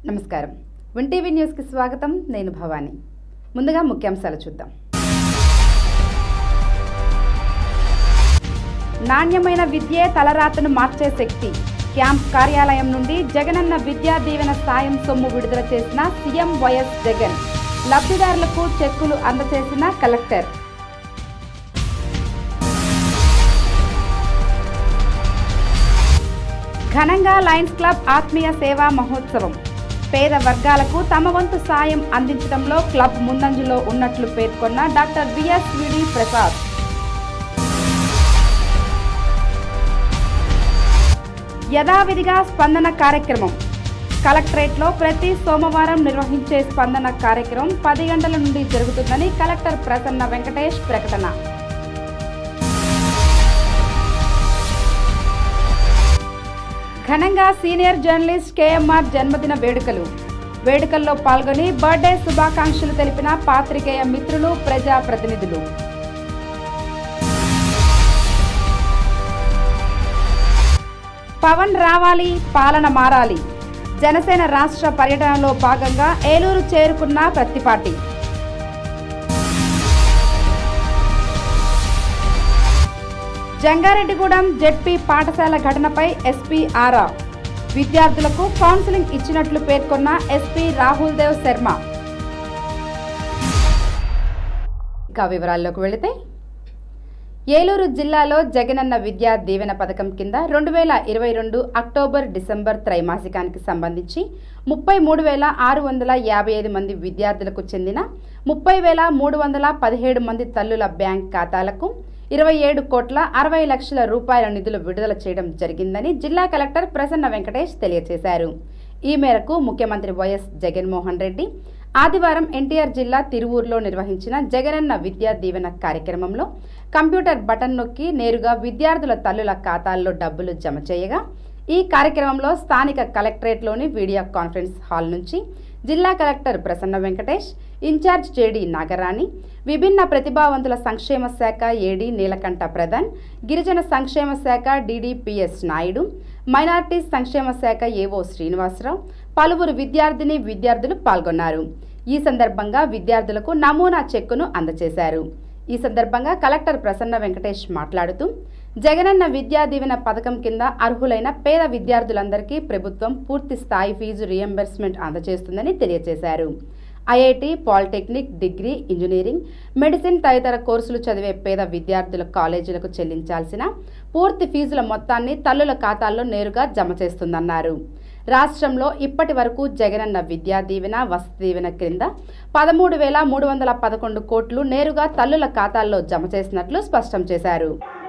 నమస్కారం win TV న్యూస్కి స్వాగతం నేను భవాని ముందుగా ముఖ్యాంశాలు చూద్దాం నాణ్యమైన విద్యే తలరాతను మార్చే శక్తి క్యాంప్ కార్యాలయం నుండి జగనన్న విద్యా దీవెన సాయం సొమ్ము విడుదల చేసిన సీఎం వైఎస్ జగన్ లబ్ధిదారులకు చెక్కులు అందజేసిన కలెక్టర్ ఘనంగా లయన్స్ క్లబ్ ఆత్మీయ సేవా మహోత్సవం పేద వర్గాలకు తమ వంతు సాయం అందించడంలో క్లబ్ ముందంజలో ఉన్నట్లు పేర్కొన్న డాక్టర్ విఎస్ విడి ప్రసాద్ యథావిధిగా స్పందన కార్యక్రమం కలెక్టరేట్లో ప్రతి సోమవారం నిర్వహించే స్పందన కార్యక్రమం పది గంటల నుండి జరుగుతుందని కలెక్టర్ ప్రసన్న వెంకటేష్ ప్రకటన ఘనంగా సీనియర్ జర్నలిస్ట్ కేఎంఆర్ జన్మదిన వేడుకలు వేడుకల్లో పాల్గొని బర్త్డే శుభాకాంక్షలు తెలిపిన పాత్రికేయ మిత్రులు ప్రజా ప్రతినిధులు పవన్ రావాలి పాలన మారాలి జనసేన రాష్ట్ర పర్యటనలో భాగంగా ఏలూరు చేరుకున్న ప్రత్తిపాటి జంగారెడ్డిగూడెం జెడ్పీ పాఠశాల ఘటనపై ఎస్పీ ఆరా విద్యార్థులకు కౌన్సిలింగ్ ఇచ్చినట్లు పేర్కొన్న ఎస్పీ రాహుల్ దేవ్ శర్మ ఇక వివరాల్లోకి వెళితే ఏలూరు జిల్లాలో జగనన్న విద్యా దీవెన పథకం కింద రెండు వేల ఇరవై రెండు అక్టోబర్ డిసెంబర్ త్రైమాసికానికి సంబంధించి ముప్పై మూడు వేల ఆరు వందల యాభై ఐదు మంది విద్యార్థులకు చెందిన ముప్పై వేల మూడు వందల పదిహేడు మంది తల్లుల బ్యాంక్ ఖాతాలకు ఇరవై ఏడు కోట్ల అరవై లక్షల రూపాయల నిధులు విడుదల చేయడం జరిగిందని జిల్లా కలెక్టర్ ప్రసన్న వెంకటేష్ తెలియజేశారు ఈ మేరకు ముఖ్యమంత్రి వైఎస్ జగన్మోహన్ రెడ్డి ఆదివారం ఎన్టీఆర్ జిల్లా తిరువూరులో నిర్వహించిన జగనన్న విద్యా దీవెన కార్యక్రమంలో కంప్యూటర్ బటన్ నొక్కి నేరుగా విద్యార్థుల తల్లుల ఖాతాల్లో డబ్బులు జమ చేయగా ఈ కార్యక్రమంలో స్థానిక కలెక్టరేట్లోని వీడియో కాన్ఫరెన్స్ హాల్ నుంచి జిల్లా collector Prasanna Venkatesh incharge JD Nagarani విభిన్న ప్రతిభావంతుల సంక్షేమ శాఖ ఏడీ నీలకంఠ ప్రధాన్ గిరిజన సంక్షేమ శాఖ డీడీపీఎస్ నాయుడు మైనార్టీస్ సంక్షేమ శాఖ ఏవో శ్రీనివాసరావు పలువురు విద్యార్థిని విద్యార్థులు పాల్గొన్నారు ఈ సందర్భంగా విద్యార్థులకు నమూనా చెక్కును అందజేశారు ఈ సందర్భంగా కలెక్టర్ ప్రసన్న వెంకటేష్ మాట్లాడుతూ జగనన్న విద్యా దీవెన పథకం కింద అర్హులైన పేద విద్యార్థులందరికీ ప్రభుత్వం పూర్తి స్థాయి ఫీజు రియంబర్స్మెంట్ అందజేస్తుందని తెలియజేశారు IIT polytechnic degree engineering medicine తదితర కోర్సులు చదివే పేద విద్యార్థుల కాలేజీలకు చెల్లించాల్సిన పూర్తి ఫీజుల మొత్తాన్ని తల్లుల ఖాతాల్లో నేరుగా జమ చేస్తుందన్నారు రాష్ట్రంలో ఇప్పటి వరకు జగనన్న విద్యా దీవెన వసతి దీవెన క్రింద పదమూడు వేల మూడు వందల పదకొండు కోట్లు నేరుగా తల్లుల ఖాతాల్లో జమ చేసినట్లు స్పష్టం చేశారు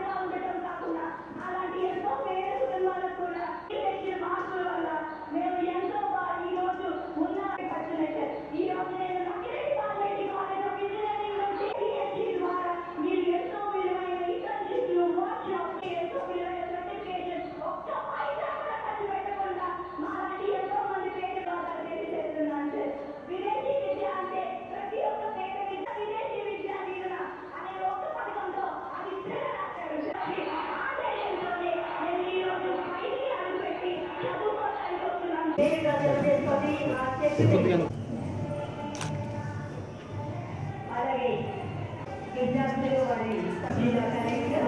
అలాంటి ఎంతో పేద కుటుంబాలకు కూడా ఈ తెచ్చిన మార్పుల వల్ల మేము ఎంతో బా- ఈ రోజు ఉన్న ఖర్చులైతే ఈ రోజు నేను నకిరేట్ కాలేజీ కాలేజ్ ఆఫ్ ఇంజనీరింగ్ నుంచి PhD ద్వారా మీరు ఎంతో విలువైన ఇంటర్న్షిప్లు వర్క్షాప్స్ ఎంతో విలువైన సర్టిఫికేషన్ ఒక్క పైసా కూడా ఖర్చు పెట్టకుండా మాలాంటి ఎంతో మంది పేద వాళ్ళకి తెలియజేస్తున్నాను సార్ విదేశీ విద్య అంటే ప్రతి ఒక్క పేద విద్య విదేశీ విద్య దీవెన అనే ఒక్క పథకంతో అది స్థిర రాశారు సార్ ఆ ధైర్యంతోనే నేను ఈ రోజు పైకి అడుగుపెట్టి చదువుకోవడానికి వస్తున్నాను దేవుడు చేసుకొని ఆ చెప్పి అలాగే విద్యార్థులు వారి జిల్లా కలెక్టర్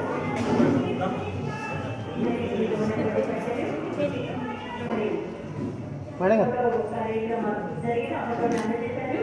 ఇక్కడ ఉన్నటువంటి పెద్దలు, మరి మేడం గారు ఒకసారి ఇలా మాకు జరిగిన అవకాశం అందజేశారు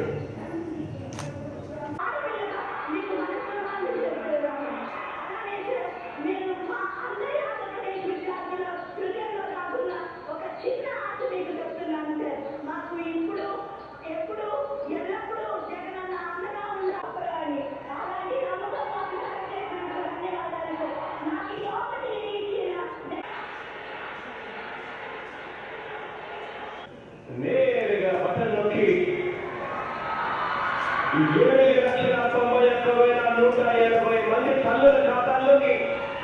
మీకు మనసులో వాళ్ళు చెప్తున్నాను. అలానే సార్, నేను మా అందరి ఆంధ్రప్రదేశ్ విద్యార్థుల హృదయంలో కాకుండా ఒక చిన్న ఆశ మీకు చెప్తున్నాను సార్. మాకు ఇప్పుడు ఎప్పుడు ఎల్లప్పుడూ జగనన్న అండగా ఉండాలని అలాంటి నమ్మకం మాకు కలగజేసినందుకు ధన్యవాదాలు సార్. నాకు ఈ ఆపర్చునిటీ ఇచ్చిన నేరుగా బటన్ నొక్కి ఈ ఏడు లక్షల తొంభై ఒక్క వేల నూట ఎనభై మంది తల్లుల ఖాతాల్లోకి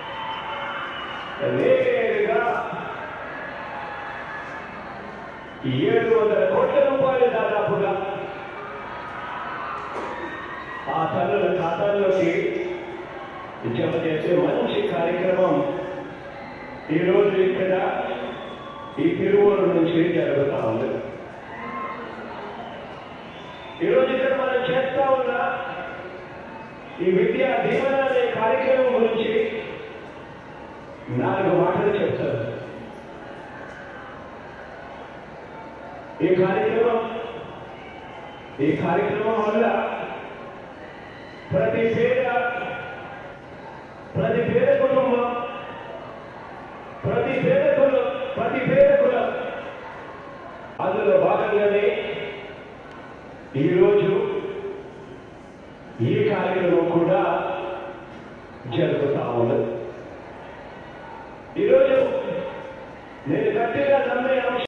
నేరుగా ఈ ఏడు వందల కోట్ల రూపాయలు దాదాపుగా ఆ తల్లుల ఖాతాల్లోకి జమ చేసే మంచి కార్యక్రమం ఈరోజు ఇక్కడ ఈ తిరువూరు నుంచి జరుగుతా ఉంది ఈ విద్యా దీవెన అనే కార్యక్రమం గురించి నాలుగు మాటలు చెప్తాను ఈ కార్యక్రమం ఈ కార్యక్రమం వల్ల ప్రతి పేద ప్రతి పేద కుటుంబం ప్రతి పేద కులం ప్రతి పేద కులం అందులో భాగంగానే ఈరోజు ఈ కార్యక్రమం కూడా జరుగుతా ఉన్నది ఈరోజు నేను గట్టిగా నమ్మే అంశం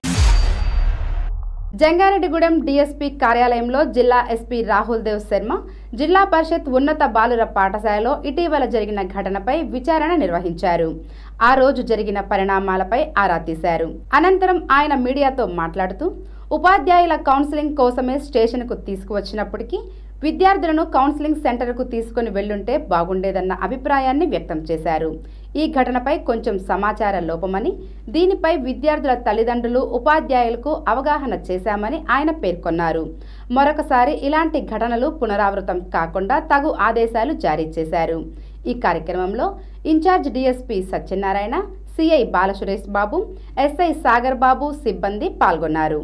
జంగారెడ్డిగూడెం డీఎస్పీ కార్యాలయంలో జిల్లా ఎస్పీ రాహుల్ దేవ్ శర్మ జిల్లా పరిషత్ ఉన్నత బాలుర పాఠశాలలో ఇటీవల జరిగిన ఘటనపై విచారణ నిర్వహించారు ఆ రోజు జరిగిన పరిణామాలపై ఆరా తీశారు అనంతరం ఆయన మీడియాతో మాట్లాడుతూ ఉపాధ్యాయుల కౌన్సిలింగ్ కోసమే స్టేషన్కు తీసుకువచ్చినప్పటికీ విద్యార్థులను కౌన్సిలింగ్ సెంటర్కు తీసుకుని వెళ్లుంటే బాగుండేదన్న అభిప్రాయాన్ని వ్యక్తం చేశారు ఈ ఘటనపై కొంచెం సమాచార లోపమని దీనిపై విద్యార్థుల తల్లిదండ్రులు ఉపాధ్యాయులకు అవగాహన చేశామని ఆయన పేర్కొన్నారు మరొకసారి ఇలాంటి ఘటనలు పునరావృతం కాకుండా తగు ఆదేశాలు జారీ చేశారు ఈ కార్యక్రమంలో incharge DSP Satyanarayana CI Bala Suresh Babu SI Sagar Babu సిబ్బంది పాల్గొన్నారు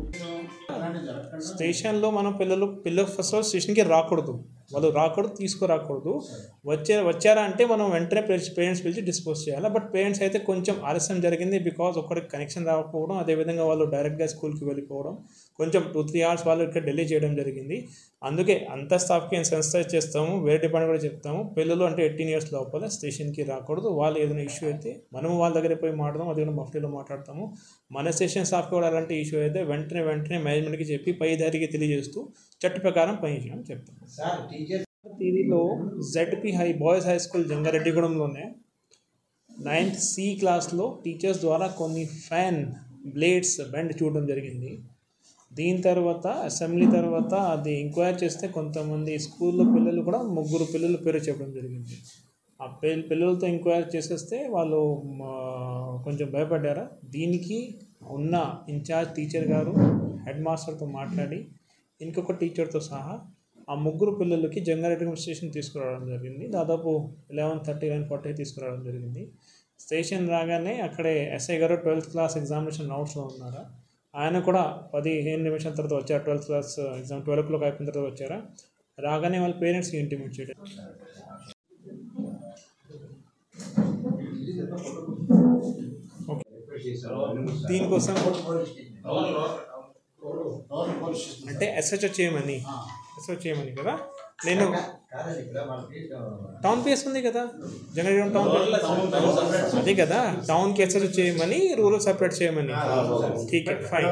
స్టేషన్లో మనం పిల్లలు పిల్లలు ఫస్ట్ ఆఫ్ ఆల్ స్టేషన్కి రాకూడదు వాళ్ళు రాకూడదు తీసుకురాకూడదు వచ్చే వచ్చారా అంటే మనం వెంటనే పేరెంట్స్ పిలిచి డిస్పోజ్ చేయాలి బట్ పేరెంట్స్ అయితే కొంచెం ఆలస్యం జరిగింది బికాజ్ ఒకరికి కనెక్షన్ రాకపోవడం అదేవిధంగా వాళ్ళు డైరెక్ట్గా స్కూల్కి వెళ్ళిపోవడం కొంచెం టూ త్రీ అవర్స్ వాళ్ళు ఇక్కడ డిలే చేయడం జరిగింది అందుకే అంత స్టాఫ్కి సెన్సిటైజ్ చేస్తాము వేరే డిపార్ట్మెంట్ కూడా చెప్తాము పిల్లలు అంటే ఎయిటీన్ ఇయర్స్ లోపల స్టేషన్కి రాకూడదు వాళ్ళు ఏదైనా ఇష్యూ అయితే మనము వాళ్ళ దగ్గర పోయి మాట్లాడదాం అది కూడా మఫ్టీలో మాట్లాడతాము మన స్టేషన్ స్టాఫ్కి కూడా అలాంటి ఇష్యూ అయితే వెంటనే వెంటనే మేనేజ్మెంట్కి చెప్పి పై దారికి తెలియజేస్తూ చట్ట ప్రకారం పని చేయడం చెప్తాం దీనిలో ZP high boys high school జంగారెడ్డిగూడెంలోనే నైన్త్ సి క్లాస్లో టీచర్స్ ద్వారా కొన్ని ఫ్యాన్ బ్లేడ్స్ బెండ్ చూడడం జరిగింది దీని తర్వాత అసెంబ్లీ తర్వాత అది ఎంక్వైరీ చేస్తే కొంతమంది స్కూల్లో పిల్లలు కూడా ముగ్గురు పిల్లల పేరు చెప్పడం జరిగింది ఆ పిల్ల పిల్లలతో ఎంక్వైరీ చేసేస్తే వాళ్ళు మా, కొంచెం భయపడ్డారా దీనికి ఉన్న ఇన్ఛార్జ్ టీచర్ గారు హెడ్ మాస్టర్తో మాట్లాడి ఇంకొక టీచర్తో సహా ఆ ముగ్గురు పిల్లలకి జంగారెడ్డి స్టేషన్ తీసుకురావడం జరిగింది దాదాపు లెవెన్ థర్టీ లెవెన్ ఫార్టీ తీసుకురావడం జరిగింది స్టేషన్ రాగానే అక్కడే ఎస్ఐ గారు ట్వెల్త్ క్లాస్ ఎగ్జామినేషన్ నోట్స్లో ఉన్నారు ఆయన కూడా పదిహేను నిమిషాల తర్వాత వచ్చారు twelfth class exam twelve o'clock అయిపోయిన తర్వాత వచ్చారా రాగానే వాళ్ళ పేరెంట్స్కి ఇంటిమేట్ చేయడం దీనికోసం అంటే ఎస్హెచ్ఓ చేయమని ఎస్హెచ్ఓ చేయమని కదా నేను టౌన్ పేస్ ఉంది కదా జనరల్ టౌన్ పేస్ అదే కదా టౌన్కి ఎస్హెచ్ఓ చేయమని రూరల్ సపరేట్ చేయమని ఠీక్ ఫైన్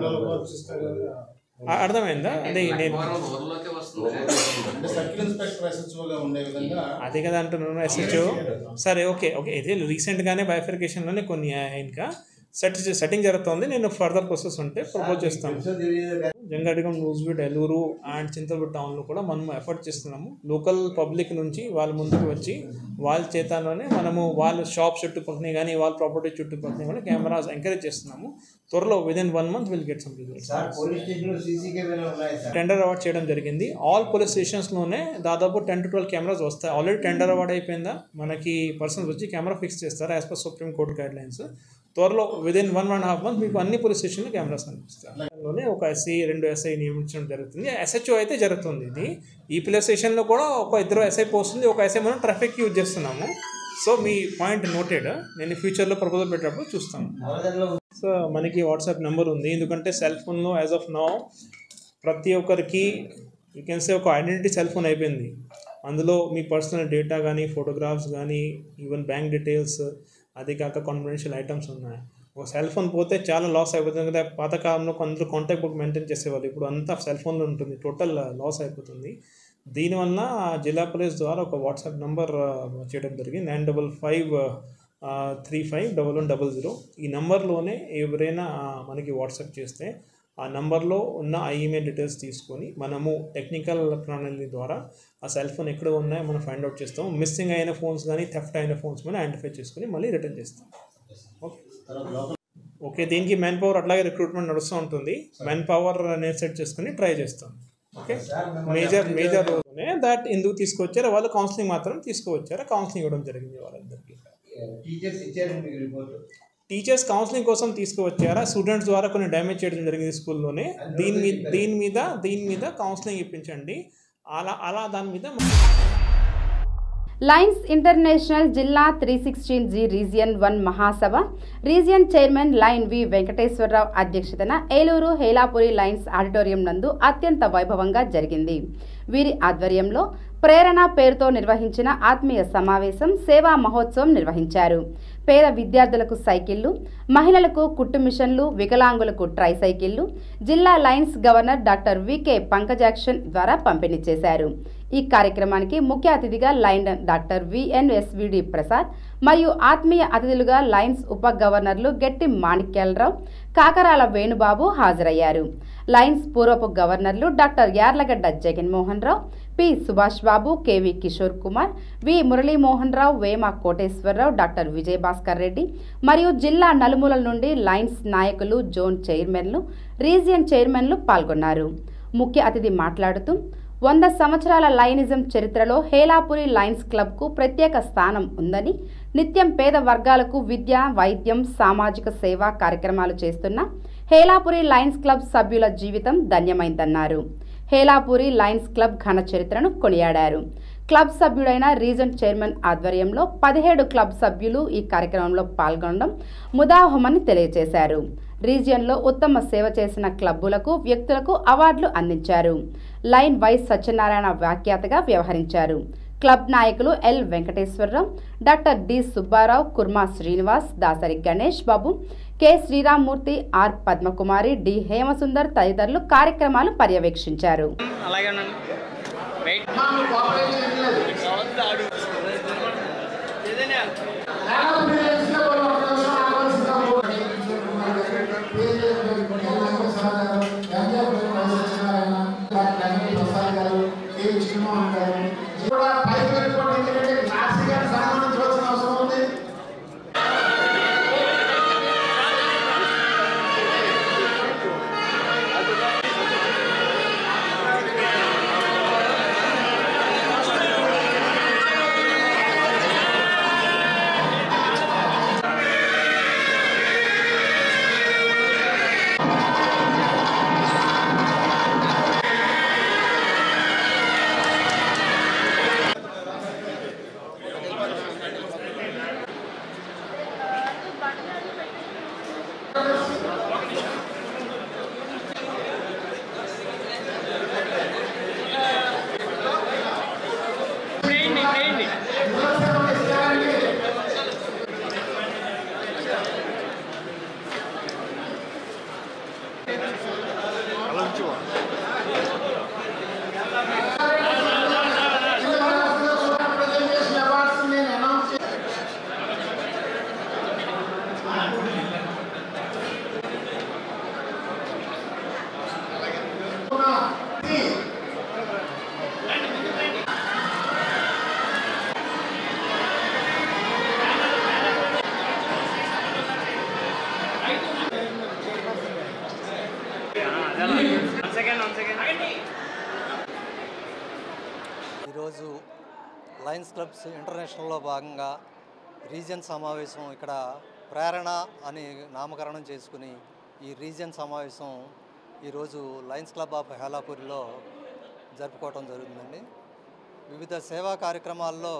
అర్థమైందా అదే నేను సర్కిల్ ఇన్స్పెక్టర్ ఎస్హెచ్ఓగా ఉండే విధంగా అదే కదా అంటున్నాను ఎస్హెచ్ఓ సరే ఓకే ఓకే ఇదే రీసెంట్గానే బైఫర్కేషన్లోనే కొన్ని ఇంకా సెట్ సెట్టింగ్ జరుగుతుంది నేను ఫర్దర్ ప్రాసెస్ ఉంటే ప్రపోజ్ చేస్తాను జంగాడిగం నూజ్బిడ్ ఎలూరు అండ్ చింతలపూడి టౌన్లో కూడా మనం ఎఫర్ట్ చేస్తున్నాము లోకల్ పబ్లిక్ నుంచి వాళ్ళ ముందుకు వచ్చి వాళ్ళ చేతలోనే మనము వాళ్ళ షాప్ చుట్టుపక్కల కానీ వాళ్ళ ప్రాపర్టీ చుట్టుపక్కల కానీ కెమెరాస్ ఎంకరేజ్ చేస్తున్నాము త్వరలో within one month will get some results sir police స్టేషన్లో సీసీ కెమెరాలు ఉన్నాయి సార్ టెండర్ అవార్డ్ చేయడం జరిగింది ఆల్ పోలీస్ స్టేషన్స్లోనే దాదాపు టెన్ టు ట్వెల్వ్ కెమెరాస్ వస్తాయి ఆల్రెడీ టెండర్ అవార్డ్ అయిపోయిందా మనకి పర్సన్స్ వచ్చి కెమెరా ఫిక్స్ చేస్తారు as per supreme court guidelines త్వరలో within one one half month మీకు అన్ని పోలీస్ స్టేషన్లో కెమెరాస్ కనిపిస్తాయి అందులోనే ఒక ఎస్ఐ రెండు ఎస్ఐ నియమించడం జరుగుతుంది ఎస్హెచ్ఓ అయితే జరుగుతుంది ఇది ఈ పోలీస్ స్టేషన్లో కూడా ఒక ఇద్దరు ఎస్ఐ పోస్ట్ ఉంది ఒక ఎస్ఐ మనం ట్రాఫిక్ యూజ్ చేస్తున్నాము సో మీ పాయింట్ నోటెడ్ నేను ఫ్యూచర్లో ప్రపోజల్ పెట్టేటప్పుడు చూస్తాను అవతలలో సో మనకి వాట్సాప్ నెంబర్ ఉంది ఎందుకంటే సెల్ ఫోన్లో యాజ్ ఆఫ్ నౌ ప్రతి ఒక్కరికి యూ కెన్ సే ఒక ఐడెంటిటీ సెల్ ఫోన్ అయిపోయింది అందులో మీ పర్సనల్ డేటా కానీ ఫోటోగ్రాఫ్స్ కానీ ఈవెన్ బ్యాంక్ డీటెయిల్స్ అది కాక కాన్ఫిడెన్షియల్ ఐటమ్స్ ఉన్నాయి ఒక సెల్ ఫోన్ పోతే చాలా లాస్ అయిపోతుంది కదా పాతకాలంలో కొందరు కాంటాక్ట్ బుక్ మెయింటైన్ చేసేవాళ్ళు ఇప్పుడు అంతా సెల్ ఫోన్లో ఉంటుంది టోటల్ లాస్ అయిపోతుంది దీనివల్ల జిల్లా పోలీస్ ద్వారా ఒక వాట్సాప్ నంబర్ చేయడం జరిగింది nine double five three five double one double zero ఈ నెంబర్లోనే ఎవరైనా ఆ, మనకి వాట్సాప్ చేస్తే ఆ నెంబర్లో ఉన్న ఆ ఈమెయిల్ డీటెయిల్స్ తీసుకొని మనము టెక్నికల్ ప్రణాళి ద్వారా ఆ సెల్ ఫోన్ ఎక్కడ ఉన్నాయో మనం ఫైండ్ అవుట్ చేస్తాం మిస్సింగ్ అయిన ఫోన్స్ కానీ థెఫ్ట్ అయిన ఫోన్స్ కానీ ఐడెంటిఫై చేసుకొని మళ్ళీ రిటర్న్ చేస్తాం ఓకే తర్వాత లోకల్ ఓకే దీనికి మ్యాన్ పవర్ అట్లాగే రిక్రూట్మెంట్ నడుస్తూ ఉంటుంది మ్యాన్ పవర్ నేను సెట్ చేసుకొని ట్రై చేస్తాను ఓకే మేజర్ మేజర్ రోల్నే దట్ ఎందుకు తీసుకొచ్చారో వాళ్ళు కౌన్సిలింగ్ మాత్రం తీసుకువచ్చారు కౌన్సిలింగ్ ఇవ్వడం జరిగింది వాళ్ళందరికీ టీచర్స్ ఇచ్చారు మీకు రిపోర్ట్ టీచర్స్ కౌన్సిలింగ్ కోసం తీసుకువచ్చారా స్టూడెంట్స్ ద్వారా కొన్ని డ్యామేజ్ చేయడం జరిగింది స్కూల్లోనే దీని మీద దీని మీద దీని మీద కౌన్సిలింగ్ ఇప్పించండి అలా అలా దాని మీద లయన్స్ ఇంటర్నేషనల్ జిల్లా three sixteen G region one మహాసభ region chairman lion V Venkateswara Rao అధ్యక్షతన ఏలూరు హేలాపురి లయన్స్ ఆడిటోరియం నందు అత్యంత వైభవంగా జరిగింది వీరి ఆధ్వర్యంలో ప్రేరణ పేరుతో నిర్వహించిన ఆత్మీయ సమావేశం సేవా మహోత్సవం నిర్వహించారు పేద విద్యార్థులకు సైకిళ్లు మహిళలకు కుట్టు మిషన్లు వికలాంగులకు ట్రై సైకిళ్లు జిల్లా Lions governor doctor VK Pankajakshan ద్వారా పంపిణీ చేశారు ఈ కార్యక్రమానికి ముఖ్య అతిథిగా లైన్ డాక్టర్ విఎన్ఎస్విడి ప్రసాద్ మరియు ఆత్మీయ అతిథులుగా లైన్స్ ఉప గవర్నర్లు గెట్టి మాణిక్యాలరావు కాకరాల వేణుబాబు హాజరయ్యారు లైన్స్ పూర్వపు గవర్నర్లు doctor Yarlagadda Jaganmohan Rao P Subhash Babu KV Kishore Kumar V Murali Mohan Rao Vema Koteswara Rao doctor Vijaya Bhaskar Reddy మరియు జిల్లా నలుమూలల నుండి లైన్స్ నాయకులు జోన్ చైర్మన్లు రీజియన్ చైర్మన్లు పాల్గొన్నారు ముఖ్య అతిథి మాట్లాడుతూ వంద సంవత్సరాల లైనిజం చరిత్రలో హేలాపురి లయన్స్ క్లబ్కు ప్రత్యేక స్థానం ఉందని నిత్యం పేద వర్గాలకు విద్య వైద్యం సామాజిక సేవా కార్యక్రమాలు చేస్తున్న హేలాపురి లయన్స్ క్లబ్ సభ్యుల జీవితం ధన్యమైందన్నారు హేలాపురి లయన్స్ క్లబ్ ఘన చరిత్రను కొనియాడారు క్లబ్ సభ్యుడైన రీజన్ చైర్మన్ ఆధ్వర్యంలో పదిహేడు క్లబ్ సభ్యులు ఈ కార్యక్రమంలో పాల్గొనడం ముదాహమని తెలియజేశారు రీజియన్లో ఉత్తమ సేవ చేసిన క్లబ్బులకు వ్యక్తులకు అవార్డులు అందించారు లైన్ వైస్ సత్యనారాయణ వ్యాఖ్యాతగా వ్యవహరించారు క్లబ్ నాయకులు L Venkateswara Rao doctor D Subbarao Kurma Srinivas Dasari Ganesh Babu K Sriramamurthy R Padmakumari D Hemasundar తదితరులు కార్యక్రమాలు పర్యవేక్షించారు అలాగే ఉండండి వెయిట్ ఏదైనా వేయండి వేయండి వన్ సెకండ్ వన్ సెకండ్ ఈరోజు లయన్స్ క్లబ్స్ ఇంటర్నేషనల్లో భాగంగా రీజియన్ సమావేశం ఇక్కడ ప్రేరణ అని నామకరణం చేసుకుని ఈ రీజియన్ సమావేశం ఈరోజు లయన్స్ క్లబ్ ఆఫ్ హేలాపూరిలో జరుపుకోవటం జరుగుతుందండి వివిధ సేవా కార్యక్రమాల్లో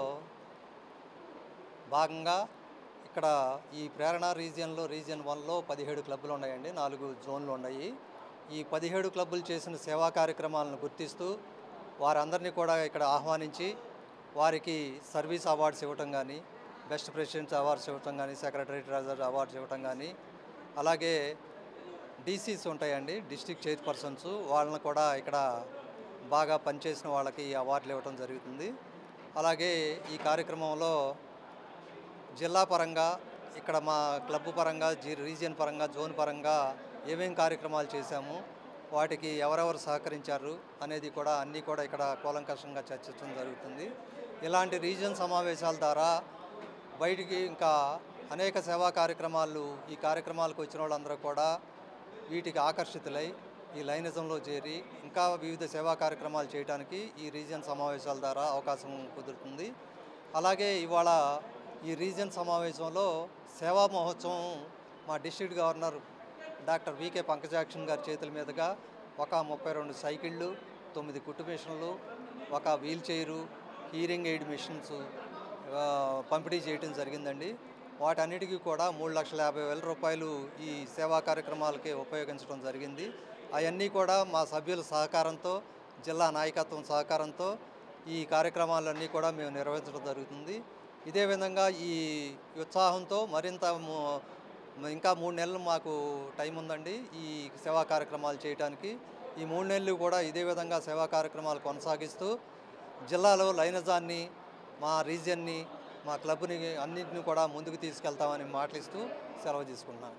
భాగంగా ఇక్కడ ఈ ప్రేరణ రీజియన్లో రీజియన్ వన్లో పదిహేడు క్లబ్బులు ఉన్నాయండి నాలుగు జోన్లు ఉన్నాయి ఈ పదిహేడు క్లబ్బులు చేసిన సేవా కార్యక్రమాలను గుర్తిస్తూ వారందరినీ కూడా ఇక్కడ ఆహ్వానించి వారికి సర్వీస్ అవార్డ్స్ ఇవ్వటం కానీ బెస్ట్ ప్రెసిడెంట్స్ అవార్డ్స్ ఇవ్వటం కానీ సెక్రటరీ ట్రెజర్ అవార్డ్స్ ఇవ్వటం కానీ అలాగే డీసీస్ ఉంటాయండి డిస్ట్రిక్ట్ చైర్పర్సన్స్ వాళ్ళని కూడా ఇక్కడ బాగా పనిచేసిన వాళ్ళకి ఈ అవార్డులు ఇవ్వటం జరుగుతుంది అలాగే ఈ కార్యక్రమంలో జిల్లా పరంగా ఇక్కడ మా క్లబ్ పరంగా జీ రీజియన్ పరంగా జోన్ పరంగా ఏమేం కార్యక్రమాలు చేశాము వాటికి ఎవరెవరు సహకరించారు అనేది కూడా అన్నీ కూడా ఇక్కడ కూలంకషంగా చర్చించడం జరుగుతుంది ఇలాంటి రీజియన్ సమావేశాల ద్వారా బయటికి ఇంకా అనేక సేవా కార్యక్రమాలు ఈ కార్యక్రమాలకు వచ్చిన వాళ్ళందరూ కూడా వీటికి ఆకర్షితులై ఈ లైనిజంలో చేరి ఇంకా వివిధ సేవా కార్యక్రమాలు చేయడానికి ఈ రీజియన్ సమావేశాల ద్వారా అవకాశం కుదురుతుంది అలాగే ఇవాళ ఈ రీజియన్ సమావేశంలో సేవా మహోత్సవం మా district governor doctor VK Pankajakshan గారి చేతుల మీదుగా ఒక ముప్పై రెండు సైకిళ్ళు తొమ్మిది కుట్టు మిషన్లు ఒక wheelchair hearing aid machines ఆ, పంపిణీ చేయడం జరిగిందండి వాటన్నిటికీ కూడా మూడు లక్షల యాభై వేల రూపాయలు ఈ సేవా కార్యక్రమాలకి ఉపయోగించడం జరిగింది అవన్నీ కూడా మా సభ్యుల సహకారంతో జిల్లా నాయకత్వం సహకారంతో ఈ కార్యక్రమాలన్నీ కూడా మేము నిర్వహించడం జరుగుతుంది ఇదే విధంగా ఈ ఉత్సాహంతో మరింత ము- ఇంకా మూడు నెలలు మాకు టైం ఉందండి ఈ సేవా కార్యక్రమాలు చేయడానికి ఈ మూడు నెలలు కూడా ఇదే విధంగా సేవా కార్యక్రమాలు కొనసాగిస్తూ జిల్లాలో లైనజాన్ని మా రీజియన్ని మా క్లబ్ని అన్నింటిని కూడా ముందుకు తీసుకెళ్తామని మాటలిస్తూ సెలవు తీసుకుంటున్నాను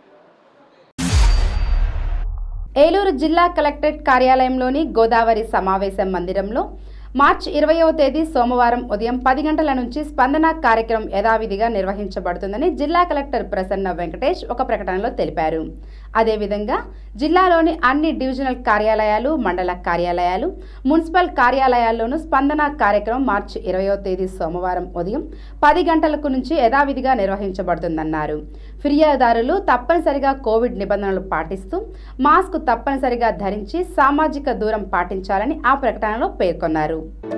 ఏలూరు జిల్లా కలెక్టరేట్ కార్యాలయంలోని గోదావరి సమావేశం మందిరంలో మార్చి ఇరవయవ తేదీ సోమవారం ఉదయం పది గంటల నుంచి స్పందన కార్యక్రమం యథావిధిగా నిర్వహించబడుతుందని జిల్లా కలెక్టర్ ప్రసన్న వెంకటేష్ ఒక ప్రకటనలో తెలిపారు అదేవిధంగా జిల్లాలోని అన్ని డివిజనల్ కార్యాలయాలు మండల కార్యాలయాలు మున్సిపల్ కార్యాలయాల్లోనూ స్పందన కార్యక్రమం మార్చి ఇరవయో తేదీ సోమవారం ఉదయం పది గంటలకు నుంచి యథావిధిగా నిర్వహించబడుతుందన్నారు ఫిర్యాదుదారులు తప్పనిసరిగా కోవిడ్ నిబంధనలు పాటిస్తూ మాస్క్ తప్పనిసరిగా ధరించి సామాజిక దూరం పాటించాలని ఆ ప్రకటనలో పేర్కొన్నారు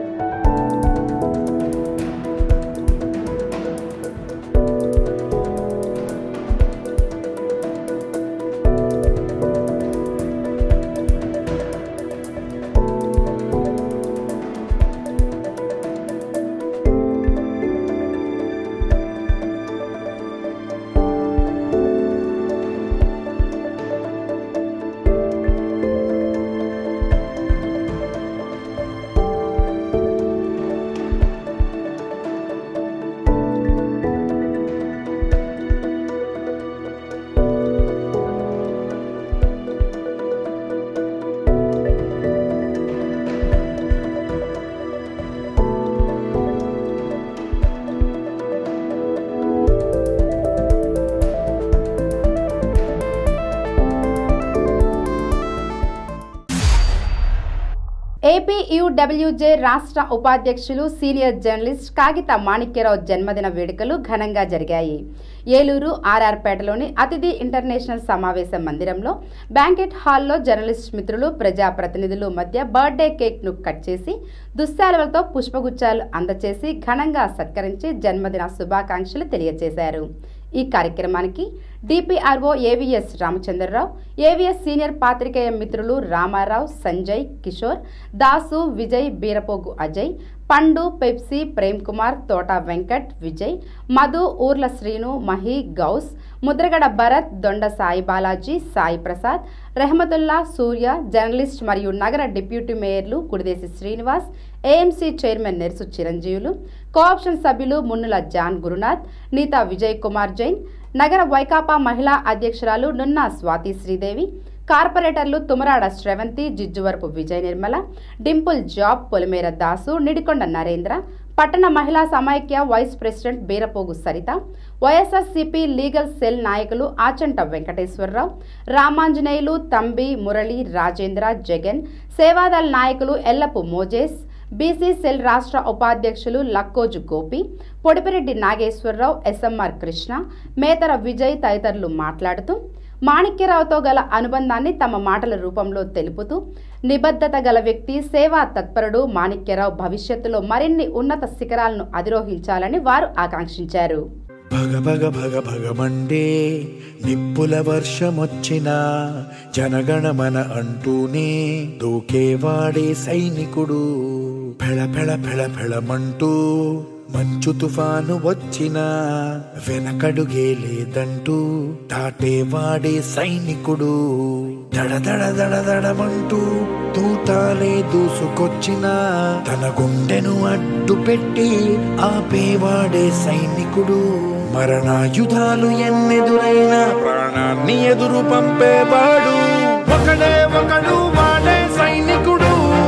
ఏపీయూడబ్ల్యూజే రాష్ట్ర ఉపాధ్యక్షులు సీనియర్ జర్నలిస్ట్ కాగిత మాణిక్యరావు జన్మదిన వేడుకలు ఘనంగా జరిగాయి ఏలూరు ఆర్ఆర్పేటలోని అతిథి ఇంటర్నేషనల్ సమావేశ మందిరంలో బ్యాంకెట్ హాల్లో జర్నలిస్ట్ మిత్రులు ప్రజాప్రతినిధులు మధ్య బర్త్డే కేక్ను కట్ చేసి దుశ్శాలువలతో పుష్పగుచ్చాలు అందచేసి ఘనంగా సత్కరించి జన్మదిన శుభాకాంక్షలు తెలియజేశారు ఈ కార్యక్రమానికి DPRO AVS Ramachandra Rao AVS senior పాత్రికేయ మిత్రులు రామారావు సంజయ్ కిషోర్ దాసు విజయ్ బీరపోగు అజయ్ పండు పెప్సీ ప్రేమ్ కుమార్ తోట వెంకట్ విజయ్ మధు ఊర్ల శ్రీను మహి గౌస్ ముద్రగడ భరత్ దొండ సాయి బాలాజీ సాయి ప్రసాద్ రెహమతుల్లా సూర్య జర్నలిస్ట్ మరియు నగర డిప్యూటీ మేయర్లు Kudideshi Srinivas AMC chairman Nersu Chiranjeevulu cooption సభ్యులు మున్నుల జాన్ గురునాథ్ నీతా విజయ్ కుమార్ జైన్ నగర వైకాపా మహిళా అధ్యక్షురాలు నున్నా స్వాతి శ్రీదేవి కార్పొరేటర్లు తుమరాడ శ్రవంతి జిజ్జువరపు విజయ నిర్మల డింపుల్ జాబ్ పొలిమేర దాసు నిడికొండ నరేంద్ర పట్టణ మహిళా సమైక్య vice president Beerapogu Saritha YSRCP legal cell నాయకులు ఆచంట వెంకటేశ్వరరావు రామాంజనేయులు తంబి మురళి రాజేంద్ర జగన్ సేవాదళ నాయకులు ఎల్లపు మోజేస్ బీసీ సెల్ రాష్ట్ర ఉపాధ్యక్షులు లక్కోజు గోపి పొడిపిరెడ్డి నాగేశ్వరరావు ఎస్ఎంఆర్ కృష్ణ మేతర విజయ్ తదితరులు మాట్లాడుతూ మాణిక్యరావుతో గల అనుబంధాన్ని తమ మాటల రూపంలో తెలుపుతూ నిబద్ధత గల వ్యక్తి సేవా తత్పరుడు మాణిక్యరావు భవిష్యత్తులో మరిన్ని ఉన్నత శిఖరాలను అధిరోహించాలని వారు ఆకాంక్షించారు భగ భగ భగ భగమండే నిప్పుల వర్షమొచ్చిన జనగణమన అంటూనే దూకేవాడే సైనికుడు ఫెళ ఫెళ ఫెళ ఫెళమంటూ మంచు తుఫాను వచ్చిన వెనకడుగే లేదంటూ దాటేవాడే సైనికుడు దడ దడ దడ దడమంటూ తూటాలే దూసుకొచ్చిన తన గుండెను అడ్డు పెట్టి ఆపేవాడే సైనికుడు మరణాయుధాలు ఎన్నెదురైనా ప్రాణాన్ని ఎదురు పంపేవాడు ఒకడే ఒకడు వాడే సైనికుడు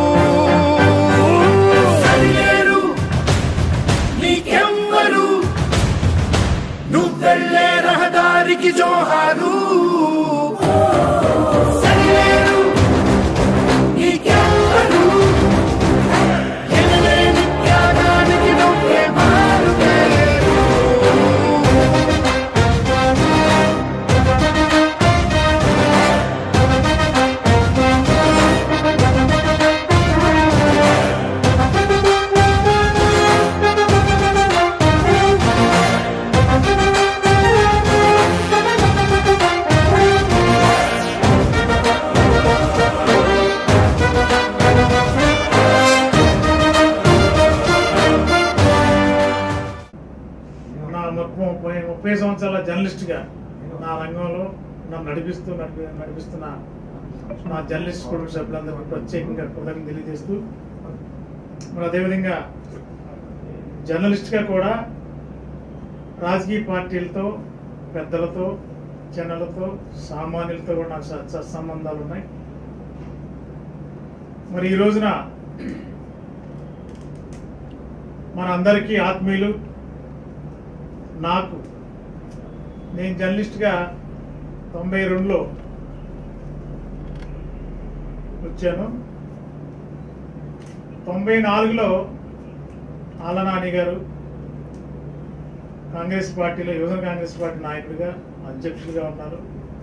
సరిలేరు నీకెవ్వరు నువ్వెళ్ళే రహదారికి జోహారు సరిలేరు సంవత్సరాల జర్నలిస్ట్గా నా రంగంలో నన్ను నడిపిస్తూ నడిపి నడిపిస్తున్న నా జర్నలిస్ట్ కుటుంబ సభ్యులందరికీ ప్రత్యేకంగా కృతజ్ఞతలు తెలియజేస్తూ మరి అదేవిధంగా జర్నలిస్ట్గా కూడా రాజకీయ పార్టీలతో పెద్దలతో జనులతో సామాన్యులతో కూడా నాకు స- సత్సంబంధాలు ఉన్నాయి మరి ఈ రోజున మన అందరికీ ఆత్మీయులు నాకు నేను జర్నలిస్ట్గా తొంభై రెండులో వచ్చాను తొంభై నాలుగులో ఆలనాని గారు కాంగ్రెస్ పార్టీలో యువజన కాంగ్రెస్ పార్టీ నాయకుడిగా అధ్యక్షుడిగా ఉన్నారు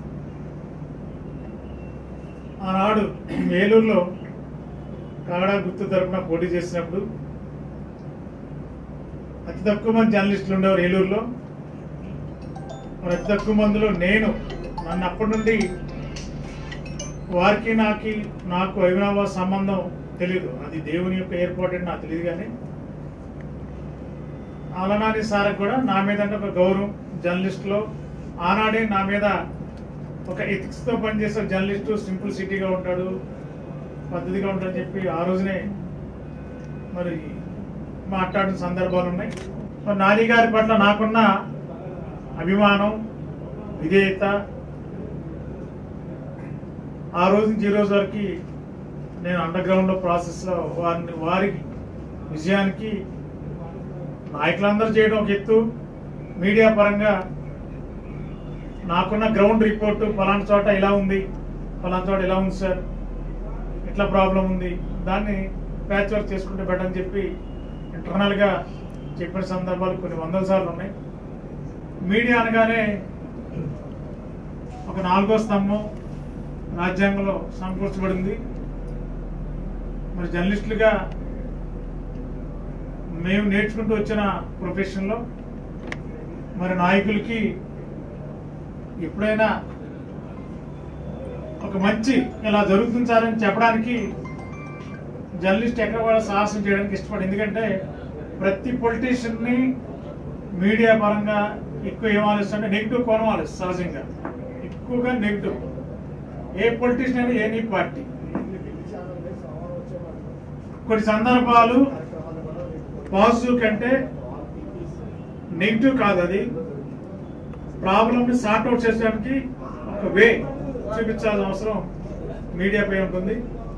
ఆనాడు ఏలూరులో కాగడా గుర్తు తరపున పోటీ చేసినప్పుడు అతి తక్కువ మంది జర్నలిస్టులు ఉండేవారు ఏలూరులో మరి అతి తక్కువ మందిలో నేను నన్ను అప్పటి నుండి వారికి నాకి నాకు అవినాభావ సంబంధం తెలియదు అది దేవుని యొక్క ఏర్పాటు అని నాకు తెలియదు కానీ అలనాని సార్కి కూడా నా మీద అంటే ఒక గౌరవం జర్నలిస్టులో ఆనాడే నా మీద ఒక ఎథిక్స్తో పనిచేసే జర్నలిస్టు సింపుల్ సిటీగా ఉంటాడు పద్ధతిగా ఉంటాడని చెప్పి ఆ రోజునే మరి మాట్లాడిన సందర్భాలు ఉన్నాయి మరి నాని గారి పట్ల నాకున్న అభిమానం విధేయత ఆ రోజు నుంచి ఈ రోజు వరకు నేను అండర్ గ్రౌండ్ ప్రాసెస్లో వారిని వారి విజయానికి నాయకులందరూ చేయడం ఒక ఎత్తు మీడియా పరంగా నాకున్న గ్రౌండ్ రిపోర్టు ఫలానా చోట ఇలా ఉంది ఫలానా చోట ఇలా ఉంది సార్ ఇట్లా ప్రాబ్లం ఉంది దాన్ని ప్యాచ్ వర్క్ చేసుకుంటే బెటర్ అని చెప్పి ఇంటర్నల్గా చెప్పిన సందర్భాలు కొన్ని వందల సార్లు ఉన్నాయి మీడియా అనగానే ఒక నాలుగో స్తంభం రాజ్యాంగంలో సమకూర్చబడింది మరి జర్నలిస్టులుగా మేము నేర్చుకుంటూ వచ్చిన ప్రొఫెషన్లో మరి నాయకులకి ఎప్పుడైనా ఒక మంచి ఇలా జరుగుతుంది సార్ అని చెప్పడానికి జర్నలిస్ట్ ఎక్కడ కూడా సాహసం చేయడానికి ఇష్టపడి ఎందుకంటే ప్రతి పొలిటీషియన్ని మీడియా పరంగా ఎక్కువ ఏం ఆలోచిస్తుంటే నెగిటివ్ కోణం ఆలోచిస్తుంది సహజంగా ఎక్కువగా నెగిటివ్ ఏ పొలిటీషియన్ అయినా ఏ నీ పార్టీ కొన్ని సందర్భాలు పాజిటివ్ కంటే నెగిటివ్ కాదు అది ప్రాబ్లమ్ని సార్ట్ అవుట్ చేసడానికి ఒక వే చూపించాల్సిన అవసరం మీడియాపై ఉంటుంది